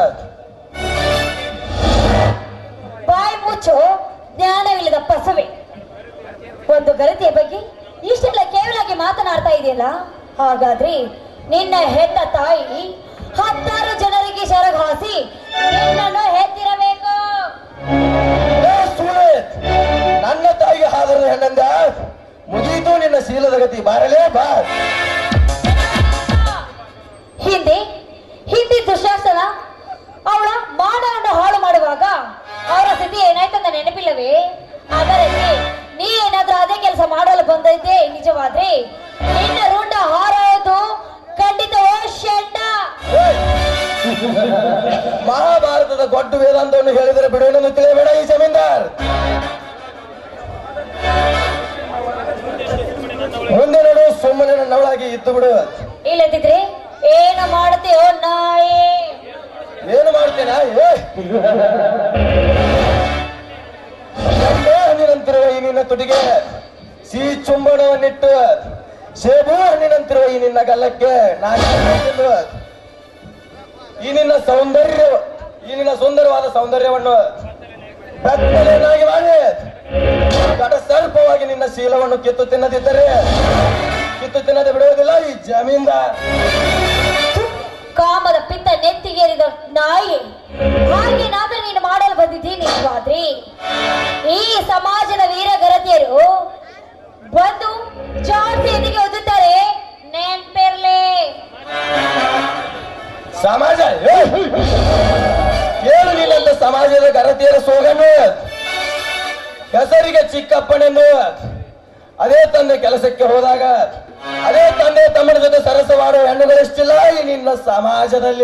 ಬಾಯಿ ಮುಚ್ಚು ಜ್ಞಾನವಿಲ್ಲದ ಪಸವೆ ಒಂದು ಗರತಿಯ ಬಗ್ಗೆ ಇಷ್ಟೆಲ್ಲ ಕೇವಲಾಗಿ ಮಾತನಾಡ್ತಾ ಇದೆಯಲ್ಲ ಹಾಗಾದ್ರೆ ನಿನ್ನ ಹೆತ್ತ ತಾಯಿ ಹತ್ತಾರು ಜನರಿಗೆ ಶರಗ್ ಹಾಸಿ ನಿನ್ನನ್ನು ಹೆತ್ತಿರಬೇಕು ಏ ಸುಳೆ, ನನ್ನ ತಾಯಿಗೆ ಹಾದರದ ಹೆಣ್ಣಂದ ಮುಗೀತು ನಿನ್ನ ಶೀಲದ ಗತಿ ಬಾರಲೇ ಬಾ ಹಿಂದೆ ಹಿಂದೆ ದುಶಾಸನ ಅವಳ ಮಾನವನ್ನು ಹಾಳು ಮಾಡುವಾಗ ಅವರ ಸ್ಥಿತಿ ಏನಾಯ್ತಂತ ನೆನಪಿಲ್ಲವೇ ಅದರಲ್ಲಿ ನೀ ಏನಾದ್ರೂ ಅದೇ ಕೆಲಸ ಮಾಡಲು ಬಂದೈತೆ ನಿಜವಾದ್ರೆ ನಿನ್ನ ರುಂಡ ಹಾರೋದು ಖಂಡಿತವೋ ಶೆಂಡ ಮಹಾಭಾರತದ ಗೊಡ್ಡು ವೇದಾಂತವನ್ನು ಹೇಳಿದರೆ ಬಿಡುವೆನೆಂದು ತಿಳಿಯಬೇಡ ಈ ಜಮೀನ್ದಾರ್ ಮುಂದೆ ನೋಡು ಸುಮ್ಮನೆ ನನ್ನವಳಾಗಿ ಇದ್ದು ಬಿಡು ಇಲ್ಲದಿದ್ರೆ ಏನು ಮಾಡ್ತೀಯೋ ನಾಯಿ ಏನು ಮಾಡ್ತೇನಾ ಏ ಎಣ್ಣೆ ಹಣ್ಣಿನಂತಿರುವ ಈ ನಿನ್ನ ತುಟಿಗೆ ಸಿಹಿ ಚುಂಬನವನ್ನಿಟ್ಟು ಸೇಬು ಹಣ್ಣಿನಂತಿರುವ ಈ ನಿನ್ನ ಗಲ್ಲಕ್ಕೆ ನಾನು ತಿಂದು ಈ ನಿನ್ನ ಸೌಂದರ್ಯ ಈ ನಿನ್ನ ಸುಂದರವಾದ ಸೌಂದರ್ಯವನ್ನು ಬೆತ್ತಲೇನಾಗಿ ಮಾಡಿ ಕಡ ಸರ್ಪವಾಗಿ ನಿನ್ನ ಶೀಲವನ್ನು ಕಿತ್ತು ತಿನ್ನದಿದ್ದರೆ ಕಿತ್ತು ತಿನ್ನದೆ ಬಿಡುವುದಿಲ್ಲ ಈ ಜಮೀನ್ದಾರ್ ಕಾಮದ ಪಿತ್ತ ನೆತ್ತಿಗೇರಿದ ನಾಯಿ ಹಾಗೇನಾದ್ರೂ ನೀನು ಮಾಡಲು ಬಂದಿದ್ದೀನಿ ಸ್ವಾದ್ರಿ ಈ ಸಮಾಜದ ವೀರಗರತಿಯರು ಬಂದು ಜಾಸ್ತಿ ಎದಿಗೆ ಒದ್ದುತ್ತಾರೆ ನೆನ್ಪಿರ್ಲಿ ಸಮಾಜ ಏ! ಕೇಳು ನಿನ್ನಂತ ಸಮಾಜದ ಗರತಿಯರ ಸೋಗನ್ನು ಹೆಸರಿಗೆ ಚಿಕ್ಕಪ್ಪನೆಂದು ಅದೇ ತಂದೆ ಕೆಲಸಕ್ಕೆ ಹೋದಾಗ ಅದೇ ತಂದೆ ತಮ್ಮನ ಜೊತೆ ಸರಸವಾಡುವ ಹೆಣ್ಣುಗಳೆಷ್ಟಿಲ್ಲ ಈ ನಿನ್ನ ಸಮಾಜದಲ್ಲಿ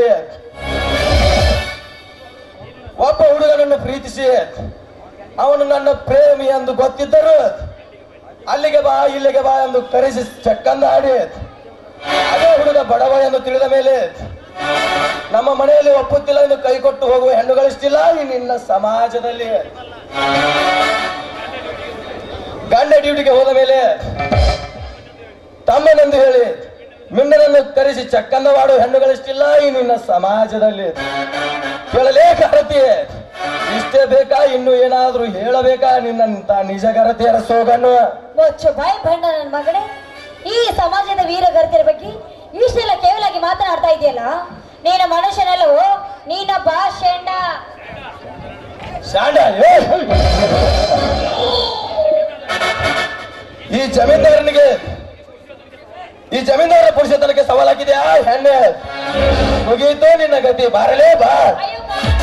ಒಬ್ಬ ಹುಡುಗನನ್ನು ಪ್ರೀತಿಸಿ ಅವನು ನನ್ನ ಪ್ರೇಮಿ ಎಂದು ಗೊತ್ತಿದ್ದರು ಅಲ್ಲಿಗೆ ಬಾ ಇಲ್ಲಿಗೆ ಬಾ ಎಂದು ಕರೆಸಿ ಚಕ್ಕಂದ ಆಡಿ ಅದೇ ಹುಡುಗ ಬಡವ ಎಂದು ತಿಳಿದ ಮೇಲೆ ನಮ್ಮ ಮನೆಯಲ್ಲಿ ಒಪ್ಪುತ್ತಿಲ್ಲ ಎಂದು ಕೈ ಕೊಟ್ಟು ಹೋಗುವ ಹೆಣ್ಣುಗಳಿಷ್ಟಿಲ್ಲ ಈ ನಿನ್ನ ಸಮಾಜದಲ್ಲಿ ಗಂಡ ಡ್ಯೂಟಿಗೆ ಹೋದ ಮೇಲೆ ತಮ್ಮನೆಂದು ಹೇಳಿ ಮಿಂಡನನ್ನು ಕರೆಸಿ ಚಕ್ಕಂದವಾಡುವ ಹೆಣ್ಣುಗಳಿಷ್ಟಿಲ್ಲ ಈ ನಿನ್ನ ಸಮಾಜದಲ್ಲಿ ಕೇಳಲೇ ಗರತಿ ಇಷ್ಟೇ ಬೇಕಾ ಇನ್ನು ಏನಾದ್ರೂ ಹೇಳಬೇಕಾ ನಿನ್ನಂತ ನಿಜ ಗರತಿಯರ ಸೋಗನ್ನು ಮುಚ್ಚು ಬಾಯಿ ಬಂಡ ನನ್ನ ಮಗನೇ ಈ ಸಮಾಜದ ವೀರಗರ್ತಿಯರ ಬಗ್ಗೆ ಇಷ್ಟೆಲ್ಲ ಕೇವಲಾಗಿ ಮಾತನಾಡ್ತಾ ಇದೆಯಲ್ಲ ನೀನು ಮನುಷ್ಯನಲ್ಲವೋ ನೀನೊಬ್ಬ ಶೆಂಡ ಶಾಂಡ ಏ! ಈ ಜಮೀನ್ದಾರನಿಗೆ ಈ ಜಮೀನ್ದಾರ ಪುರುಷತನಕ್ಕೆ ಸವಾಲಾಗಿದೆಯಾ ಹೆಣ್ಣೆ ಮುಗೀತು ನಿನ್ನ ಗತಿ ಬಾರಲೇ ಬಾ ಅಯ್ಯೋ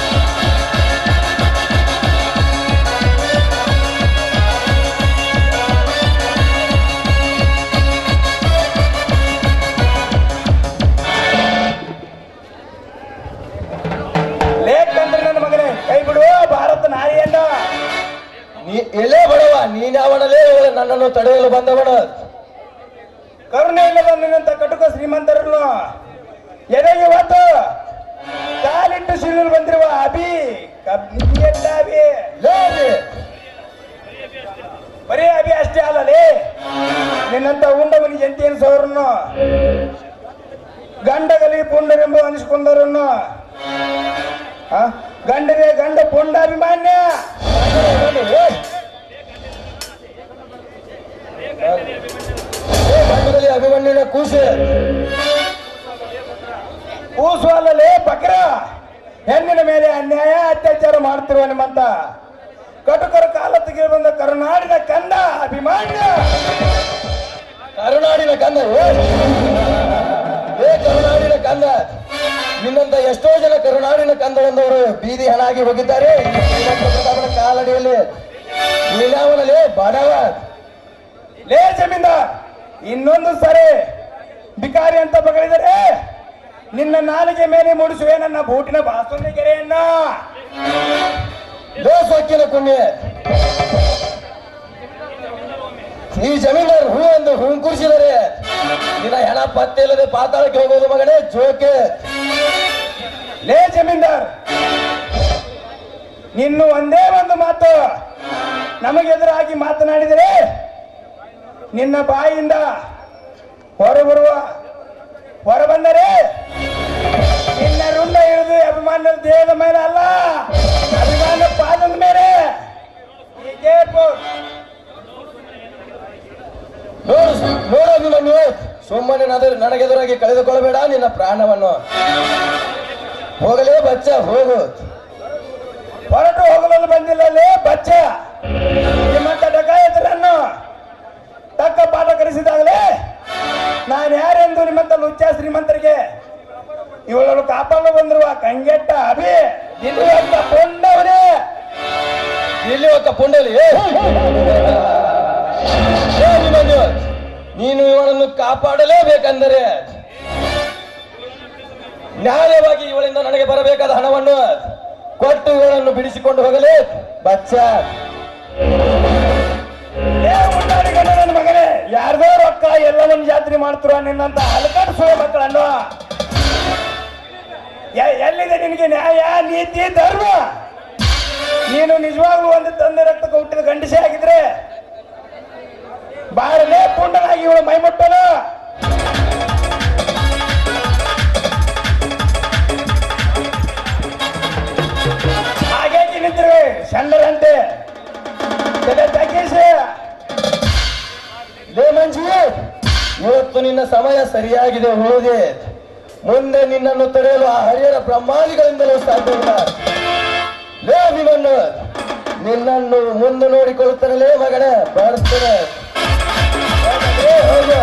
ಲೇಖಂದ್ರೆ ನನ್ನ ಮಗನೇ ಕೈ ಬಿಡುವ ಭಾರತ ನಾರಿಯನ್ನ ನೀ ಎಲ್ಲೇ ಬಡವ ನೀನ್ಯಾವಣಲೇ ಹೇಳು ನನ್ನನ್ನು ತಡೆಯಲು ಬಂದವನ ಕರುಣೆ ಇಲ್ಲದ ನಿನ್ನಂತ ಕಟುಕ ಶ್ರೀಮಂತರನ್ನು ಎದೆಗೆ ಹೊತ್ತು ಕಾಲಿಟ್ಟು ಸಿಡಿಲು ಬಂದಿರುವ ಅಭಿ ಕಬ್ಬಿಯಲ್ಲ ಅಭಿ ಲೇ ಅಭಿ, ಬರೀ ಅಭಿ ಅಷ್ಟೇ ಅಲ್ಲಲೇ ನಿನ್ನಂತ ಉಂಡವನಿಗೆ ಜಂತಿ ಎನಿಸೋರನ್ನು ಗಂಡಗಲಿ ಪುಂಡರೆಂಬ ಅನಿಸ್ಕೊಂಡವರನ್ನು ಆ? ಗಂಡನೇ ಗಂಡ ಪುಂಡಾಭಿಮಾನ್ಯ ಏ! ಏ, ಗಂಡದಲ್ಲಿ ಅಭಿಮನ್ಯುನ ಕೂಸು ಕೂಸು ಅಲ್ಲಲೇ ಬಕ್ರ ಹೆಣ್ಣಿನ ಮೇಲೆ ಅನ್ಯಾಯ ಅತ್ಯಾಚಾರ ಮಾಡ್ತಿರುವ ನಿಮ್ಮಂತ ಕಟುಕರ ಕಾಲ ತೆಗೆದು ಬಂದ ಕರುನಾಡಿನ ಕಂದ ಅಭಿಮಾನ್ಯ ಕರುನಾಡಿನ ಕಂದ ಏ! ಏ ಕರುನಾಡಿನ ಕಂದ ನಿನ್ನಂತ ಎಷ್ಟೋ ಜನ ಕರುನಾಡಿನ ಕಂದ ಎಂದವರು ಬೀದಿ ಹಣಾಗಿ ಹೋಗಿದ್ದಾರೆ ಈ ಶ್ರೀಮಂತ ಪ್ರತಾಪನ ಕಾಲಡಿಯಲ್ಲಿ ನೀನಾವನಲ್ಲಿ ಬಡವ ಲೇ ಜಮೀನ್ದಾರ್ ಇನ್ನೊಂದು ಸರಿ ಬಿಕಾರಿ ಅಂತ ಬಗಳಿದರೆ ನಿನ್ನ ನಾಲಿಗೆ ಮೇಲೆ ಮೂಡಿಸುವೆ ನನ್ನ ಬೂಟಿನ ಬಾಸುಂಡಿ ಗೆರೆಯನ್ನ ಸೊಕ್ಕಿನ ಕುಣ್ಣೆ ಈ ಜಮೀನ್ದಾರ್ ಹೂ ಎಂದು ಹುಂಕುರಿಸಿದರೆ ನಿನ್ನ ಹೆಣ ಪತ್ತೆ ಇಲ್ಲದೆ ಪಾತಾಳಕ್ಕೆ ಹೋಗೋದು ಮಗನೇ ಜೋಕೆ ಲೇ ಜಮೀನ್ದಾರ್ ನಿನ್ನು ಒಂದೇ ಒಂದು ಮಾತು ನಮಗೆದುರಾಗಿ ಮಾತನಾಡಿದರೆ ನಿನ್ನ ಬಾಯಿಯಿಂದ ಹೊರಬರುವ ಹೊರ ಬಂದರೆ ನಿನ್ನ ರುಂಡ ಹಿಡಿದು ಅಭಿಮಾನ ದೇಹದ ಮೇಲೆ ಅಲ್ಲ ಅಭಿಮಾನ ಪಾದದ ಮೇಲೆ ಈ ಕೇರ್ಪು ನೋಡು ನೋಡು ನಿನ್ನನ್ನು ಸುಮ್ಮನೆ ನದ- ನನಗೆದುರಾಗಿ ಕಳೆದುಕೊಳ್ಳಬೇಡ ನಿನ್ನ ಪ್ರಾಣವನ್ನು ಹೋಗಲೇ ಬಚ್ಚ ಹೋಗು ಹೊರಟು ಹೋಗಲು ಬಂದಿಲ್ಲಲೇ ಬಚ್ಚ ನಿಮ್ಮಂತ ಡಕಾಯತರನ್ನು ತಕ್ಕ ಪಾಠ ಕಲಿಸಿದಾಗಲೇ ನಾನು ಯಾರೆಂದು ನಿಮ್ಮಂತ ಲುಚ್ಚ ಶ್ರೀಮಂತರಿಗೆ ಇವಳನ್ನು ಕಾಪಾಡಲು ಬಂದಿರುವ ಕಂಗೆಟ್ಟ ಅಭಿ ಇಲ್ಲಿ ಅಂತ ಕೊಂಡವನೇ ಇಲ್ಲಿ ಒಕ್ಕ ಪುಂಡಲಿ ಏ! ಏ ನಿಮ್ಮನ್ನು ನೀನು ಇವಳನ್ನು ಕಾಪಾಡಲೇಬೇಕೆಂದರೆ ನ್ಯಾಯವಾಗಿ ಇವಳಿಂದ ನನಗೆ ಬರಬೇಕಾದ ಹಣವನ್ನು ಕೊಟ್ಟು ಇವಳನ್ನು ಬಿಡಿಸಿಕೊಂಡು ಹೋಗಲೇ ಬಚ್ಚ ಏ ಉಂಡಾಡಿ ಗಂಡ ನನ್ನ ಮಗನೇ ಯಾರ್ದೋ ರೊಕ್ಕ ಎಲ್ಲವನ್ನು ಜಾತ್ರೆ ಮಾಡ್ತಿರುವ ನಿನ್ನಂತ ಹಲಕಾಡು ಸುಳ ಮಕ್ಕಳನ್ನು ಎ- ಎಲ್ಲಿದೆ ನಿನಗೆ ನ್ಯಾಯ ನೀತಿ ಧರ್ಮ ನೀನು ನಿಜವಾಗ್ಲೂ ಒಂದು ತಂದೆ ರಕ್ತಕ್ಕೆ ಹುಟ್ಟಿದ ಗಂಡಸೆ ಆಗಿದ್ರೆ ಬಾರಲೇ ಪುಂಡನಾಗಿ ಇವಳು ಮೈಮುಟ್ಟನು ಹಾಗೆ ನಿಂತಿರುವೆ ಚಂಡರಂತೆ ತಲೆ ತಗ್ಗಿಸಿ ಲೇ ಮಂಜಿ ಇವತ್ತು ನಿನ್ನ ಸಮಯ ಸರಿಯಾಗಿದೆ ಹೋದೆ ಮುಂದೆ ನಿನ್ನನ್ನು ತಡೆಯಲು ಆ ಹರಿಯರ ಬ್ರಹ್ಮಾದಿಗಳಿಂದಲೂ ಸಾಧ್ಯವಿಲ್ಲ ಲೇ ನಿನ್ನನ್ನು ನಿನ್ನನ್ನು ಮುಂದೆ ನೋಡಿಕೊಳ್ಳುತ್ತಾನೆ ಲೇ ಮಗನೇ ಬಾರಿಸ್ತೇನೆ ಹೋಗಲೇ, ಹೋಗು.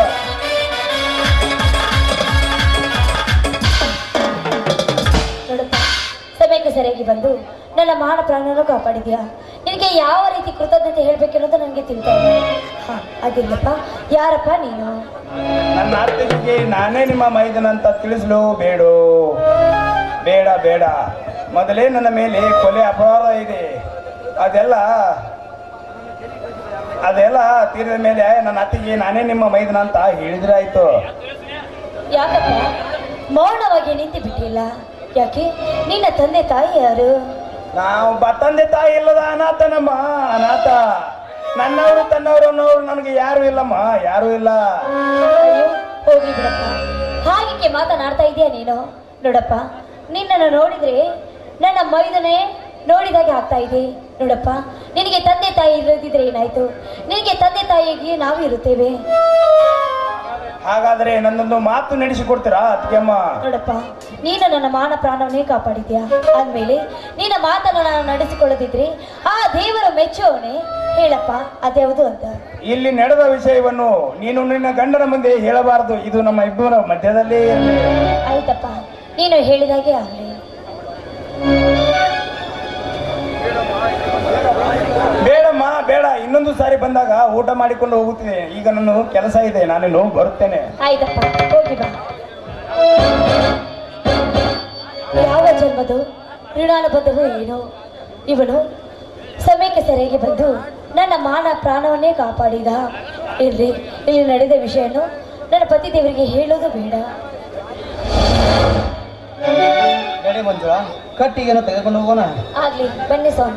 ನೋಡಪ್ಪ ಸಮಯಕ್ಕೆ ಸರಿಯಾಗಿ ಬಂದು ನನ್ನ ಮಾನ ಪ್ರಾಣನ ಕಾಪಾಡಿದ್ಯಾ ನಿನಗೆ ಯಾವ ರೀತಿ ಕೃತಜ್ಞತೆ ಹೇಳ್ಬೇಕೆನ್ನೋದು ನನಗೆ ತಿಳಿತಾ ಇಲ್ಲ ಹಾ ಅದಿಲ್ಲಪ್ಪ ಯಾರಪ್ಪ ನೀನು ನನ್ನ ಅತ್ತಿಗೆ ನಾನೇ ನಿಮ್ಮ ಮೈದನ ಅಂತ ತಿಳಿಸಲು ಬೇಡು ಬೇಡ ಬೇಡ ಮೊದಲೇ ನನ್ನ ಮೇಲೆ ಕೊಲೆ ಅಪರಾಧ ಇದೆ ಅದೆಲ್ಲ ಅದೆಲ್ಲ ತೀರಿದ ಮೇಲೆ ನನ್ನ ಅತ್ತಿಗೆ ನಾನೇ ನಿಮ್ಮ ಮೈದನ ಅಂತ ಹೇಳಿದ್ರೆ ಆಯ್ತು ಯಾಕಪ್ಪ ಮೌನವಾಗಿ ನಿಂತು ಬಿಟ್ಟಿಲ್ಲ ಯಾಕೆ ನಿನ್ನ ತಂದೆ ತಾಯಿ ಯಾರು ನಾವು ಬ- ತಂದೆ ತಾಯಿ ಇಲ್ಲದ ಅನಾಥ ನಮ್ಮ ಅನಾಥ ನನ್ನವರು ತನ್ನವರು ಅನ್ನೋರು ನನಗೆ ಯಾರು ಇಲ್ಲಮ್ಮ ಯಾರು ಇಲ್ಲ ಅಯ್ಯೋ ಹೋಗಿ ಬಿಡಪ್ಪ ಹಾಗೆ ಮಾತನಾಡ್ತಾ ಇದೀಯ ನೀನು ನೋಡಪ್ಪ ನಿನ್ನನ್ನು ನೋಡಿದ್ರೆ ನನ್ನ ಮೈದನೆ ನೋಡಿದಾಗೆ ಆಗ್ತಾ ಇದೆ ನೋಡಪ್ಪ ನಿನಗೆ ತಂದೆ ತಾಯಿ ಇಲ್ಲದಿದ್ರೆ ಏನಾಯ್ತು ನಿನಗೆ ತಂದೆ ತಾಯಿಗೆ ನಾವು ಇರುತ್ತೇವೆ ಹಾಗಾದ್ರೆ ನನ್ನೊಂದು ಮಾತು ನಡೆಸಿಕೊಡ್ತೀರಾ ಅದಕ್ಕೆಮ್ಮ ನೋಡಪ್ಪ ನೀನು ನನ್ನ ಮಾನ ಪ್ರಾಣವನ್ನೇ ಕಾಪಾಡಿದ್ಯಾ ಅಂದಮೇಲೆ ನಿನ್ನ ಮಾತನ್ನು ನಾನು ನಡೆಸಿಕೊಳ್ಳದಿದ್ರೆ ಆ ದೇವರ ಮೆಚ್ಚುವವನೇ ಹೇಳಪ್ಪ ಅದ್ಯಾವುದು ಅಂತ ಇಲ್ಲಿ ನಡೆದ ವಿಷಯವನ್ನು ನೀನು ನಿನ್ನ ಗಂಡನ ಮುಂದೆ ಹೇಳಬಾರದು ಇದು ನಮ್ಮ ಇಬ್ಬರ ಮಧ್ಯದಲ್ಲೇ ಇರಲಿ ಆಯ್ತಪ್ಪ ನೀನು ಹೇಳಿದಾಗೆ ಆಗಲಿ ಬೇಡಮ್ಮ ಬೇಡ ಇನ್ನೊಂದು ಸಾರಿ ಬಂದಾಗ ಊಟ ಮಾಡಿಕೊಂಡು ಹೋಗುತ್ತಿದೆ ಈಗ ನನ್ನ ಕೆಲಸ ಇದೆ ನಾನೇನು ಬರುತ್ತೇನೆ ಆಯ್ತಪ್ಪ ಹೋಗಿ ಬಾ ಯಾವ ಜನ್ಮದು ಋಣಾನುಬದ್ಧವೋ ಏನೋ ಇವನು ಸಮಯಕ್ಕೆ ಸರಿಯಾಗಿ ಬಂದು ನನ್ನ ಮಾನ ಪ್ರಾಣವನ್ನೇ ಕಾಪಾಡಿದ ಇರ್ಲಿ ಇಲ್ಲಿ ನಡೆದ ವಿಷಯನು ನನ್ನ ಪತಿ ದೇವರಿಗೆ ಹೇಳೋದು ಬೇಡ ನಡಿ ಮಂಜುಳ ಕಟ್ಟಿಗೇನೋ ತೆಗೆದುಕೊಂಡು ಹೋಗೋಣ ಆಗ್ಲಿ ಬನ್ನಿ ಸ್ವಾಮಿ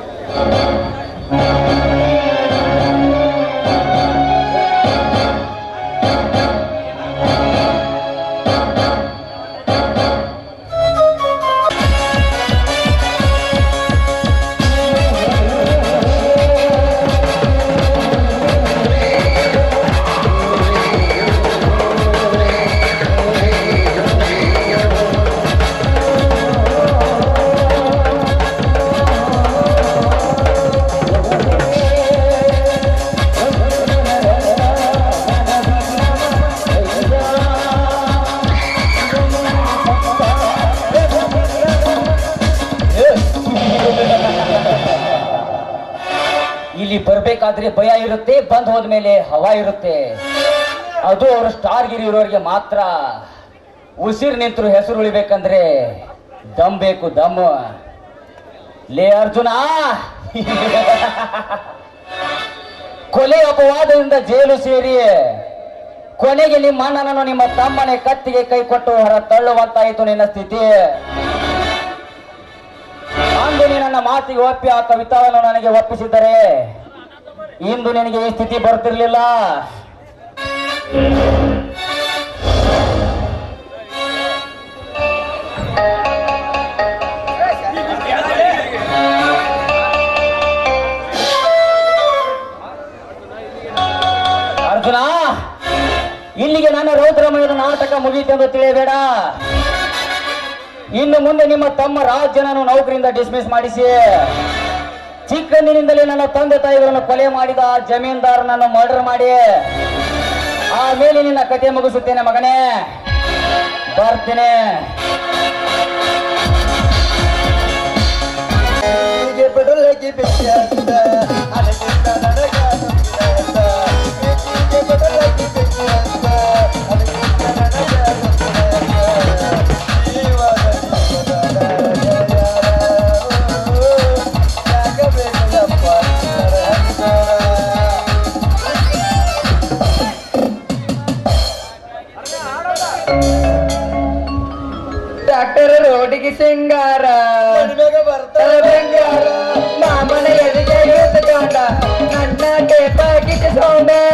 ಏ ಬರ್ಬೇಕಾದ್ರೆ ಭಯ ಇರುತ್ತೆ ಬಂದ್ ಹೋದ್ಮೇಲೆ ಹವಾ ಇರುತ್ತೆ ಅದು ಅವರು ಸ್ಟಾರ್ ಗಿರಿ ಇರೋರಿಗೆ ಮಾತ್ರ ಉಸಿರು ನಿಂತರು ಹೆಸರು ಉಳಿಬೇಕಂದ್ರೆ ದಮ್ ಬೇಕು ದಮ್ ಲೇ ಅರ್ಜುನ ಕೊಲೆ ಅಪವಾದದಿಂದ ಜೈಲು ಸೇರಿ ಕೊನೆಗೆ ನಿಮ್ಮ ಅಣ್ಣನನ್ನು ನಿಮ್ಮ ತಮ್ಮನೆ ಕತ್ತಿಗೆ ಕೈ ಕೊಟ್ಟು ಹೊರ ತಳ್ಳುವಂತಾಯಿತು ನಿನ್ನ ಸ್ಥಿತಿ ಅಂದು ನೀ ನನ್ನ ಮಾತಿಗೆ ಒಪ್ಪಿ ಆ ಕವಿತಾವನ್ನು ನನಗೆ ಒಪ್ಪಿಸಿದ್ದರೆ ಇಂದು ನಿನಗೆ ಈ ಸ್ಥಿತಿ ಬರ್ತಿರ್ಲಿಲ್ಲ ಅರ್ಜುನ ಇಲ್ಲಿಗೆ ನನ್ನ ರೌದ್ರಮಯದ ನಾಟಕ ಮುಗೀತೆಂದು ತಿಳಿಯಬೇಡ ಇನ್ನು ಮುಂದೆ ನಿಮ್ಮ ತಮ್ಮ ರಾಜ್ಯನನ್ನು ನೌಕರಿಯಿಂದ ಡಿಸ್ಮಿಸ್ ಮಾಡಿಸಿ ಚಿಕ್ಕಂದಿನಿಂದಲೇ ನನ್ನ ತಂದೆ ತಾಯಿಗಳನ್ನು ಕೊಲೆ ಮಾಡಿದ ಆ ಜಮೀನ್ದಾರನನ್ನು ಮರ್ಡರ್ ಮಾಡಿ ಆಮೇಲೆ ನಿನ್ನ ಕತೆ ಮುಗಿಸುತ್ತೇನೆ ಮಗನೇ ಬರ್ತೀನಿ ಹೀಗೆ ಪೆಡಲಾಗಿ ಬೆಚ್ಚ ಅಂತ ಅದಕ್ಕಿಂತ ನನಗ ಗೊತ್ತಿಲ್ಲ. ಹೀಗೆ ಪೆಡಲಾಗಿ ಬೆಚ್ಚ ಅಂತ ಅದಕ್ಕಿಂತ ನನಗ ಗೊತ್ತಿಲ್ಲ. ಜೀವದ ಜೀವದ ಯಾರೋ ಸಾಕಬೇಕಲ್ಲಪ್ಪ ನರಹಂಸ. ಡಾಕ್ಟರ್ ರೋಡಿಗೆ ಸಿಂಗಾರ ಮಡಿಮೆಗೆ ಬರ್ತಾರೆ ಬಂಗಾರ ಮಾಮನ ಎದೆಗೆ ಯೂತ ಕೊಂಡ ನನ್ನ ಟೇಪಾಗಿಟ್ಟು ಸೌಂಡ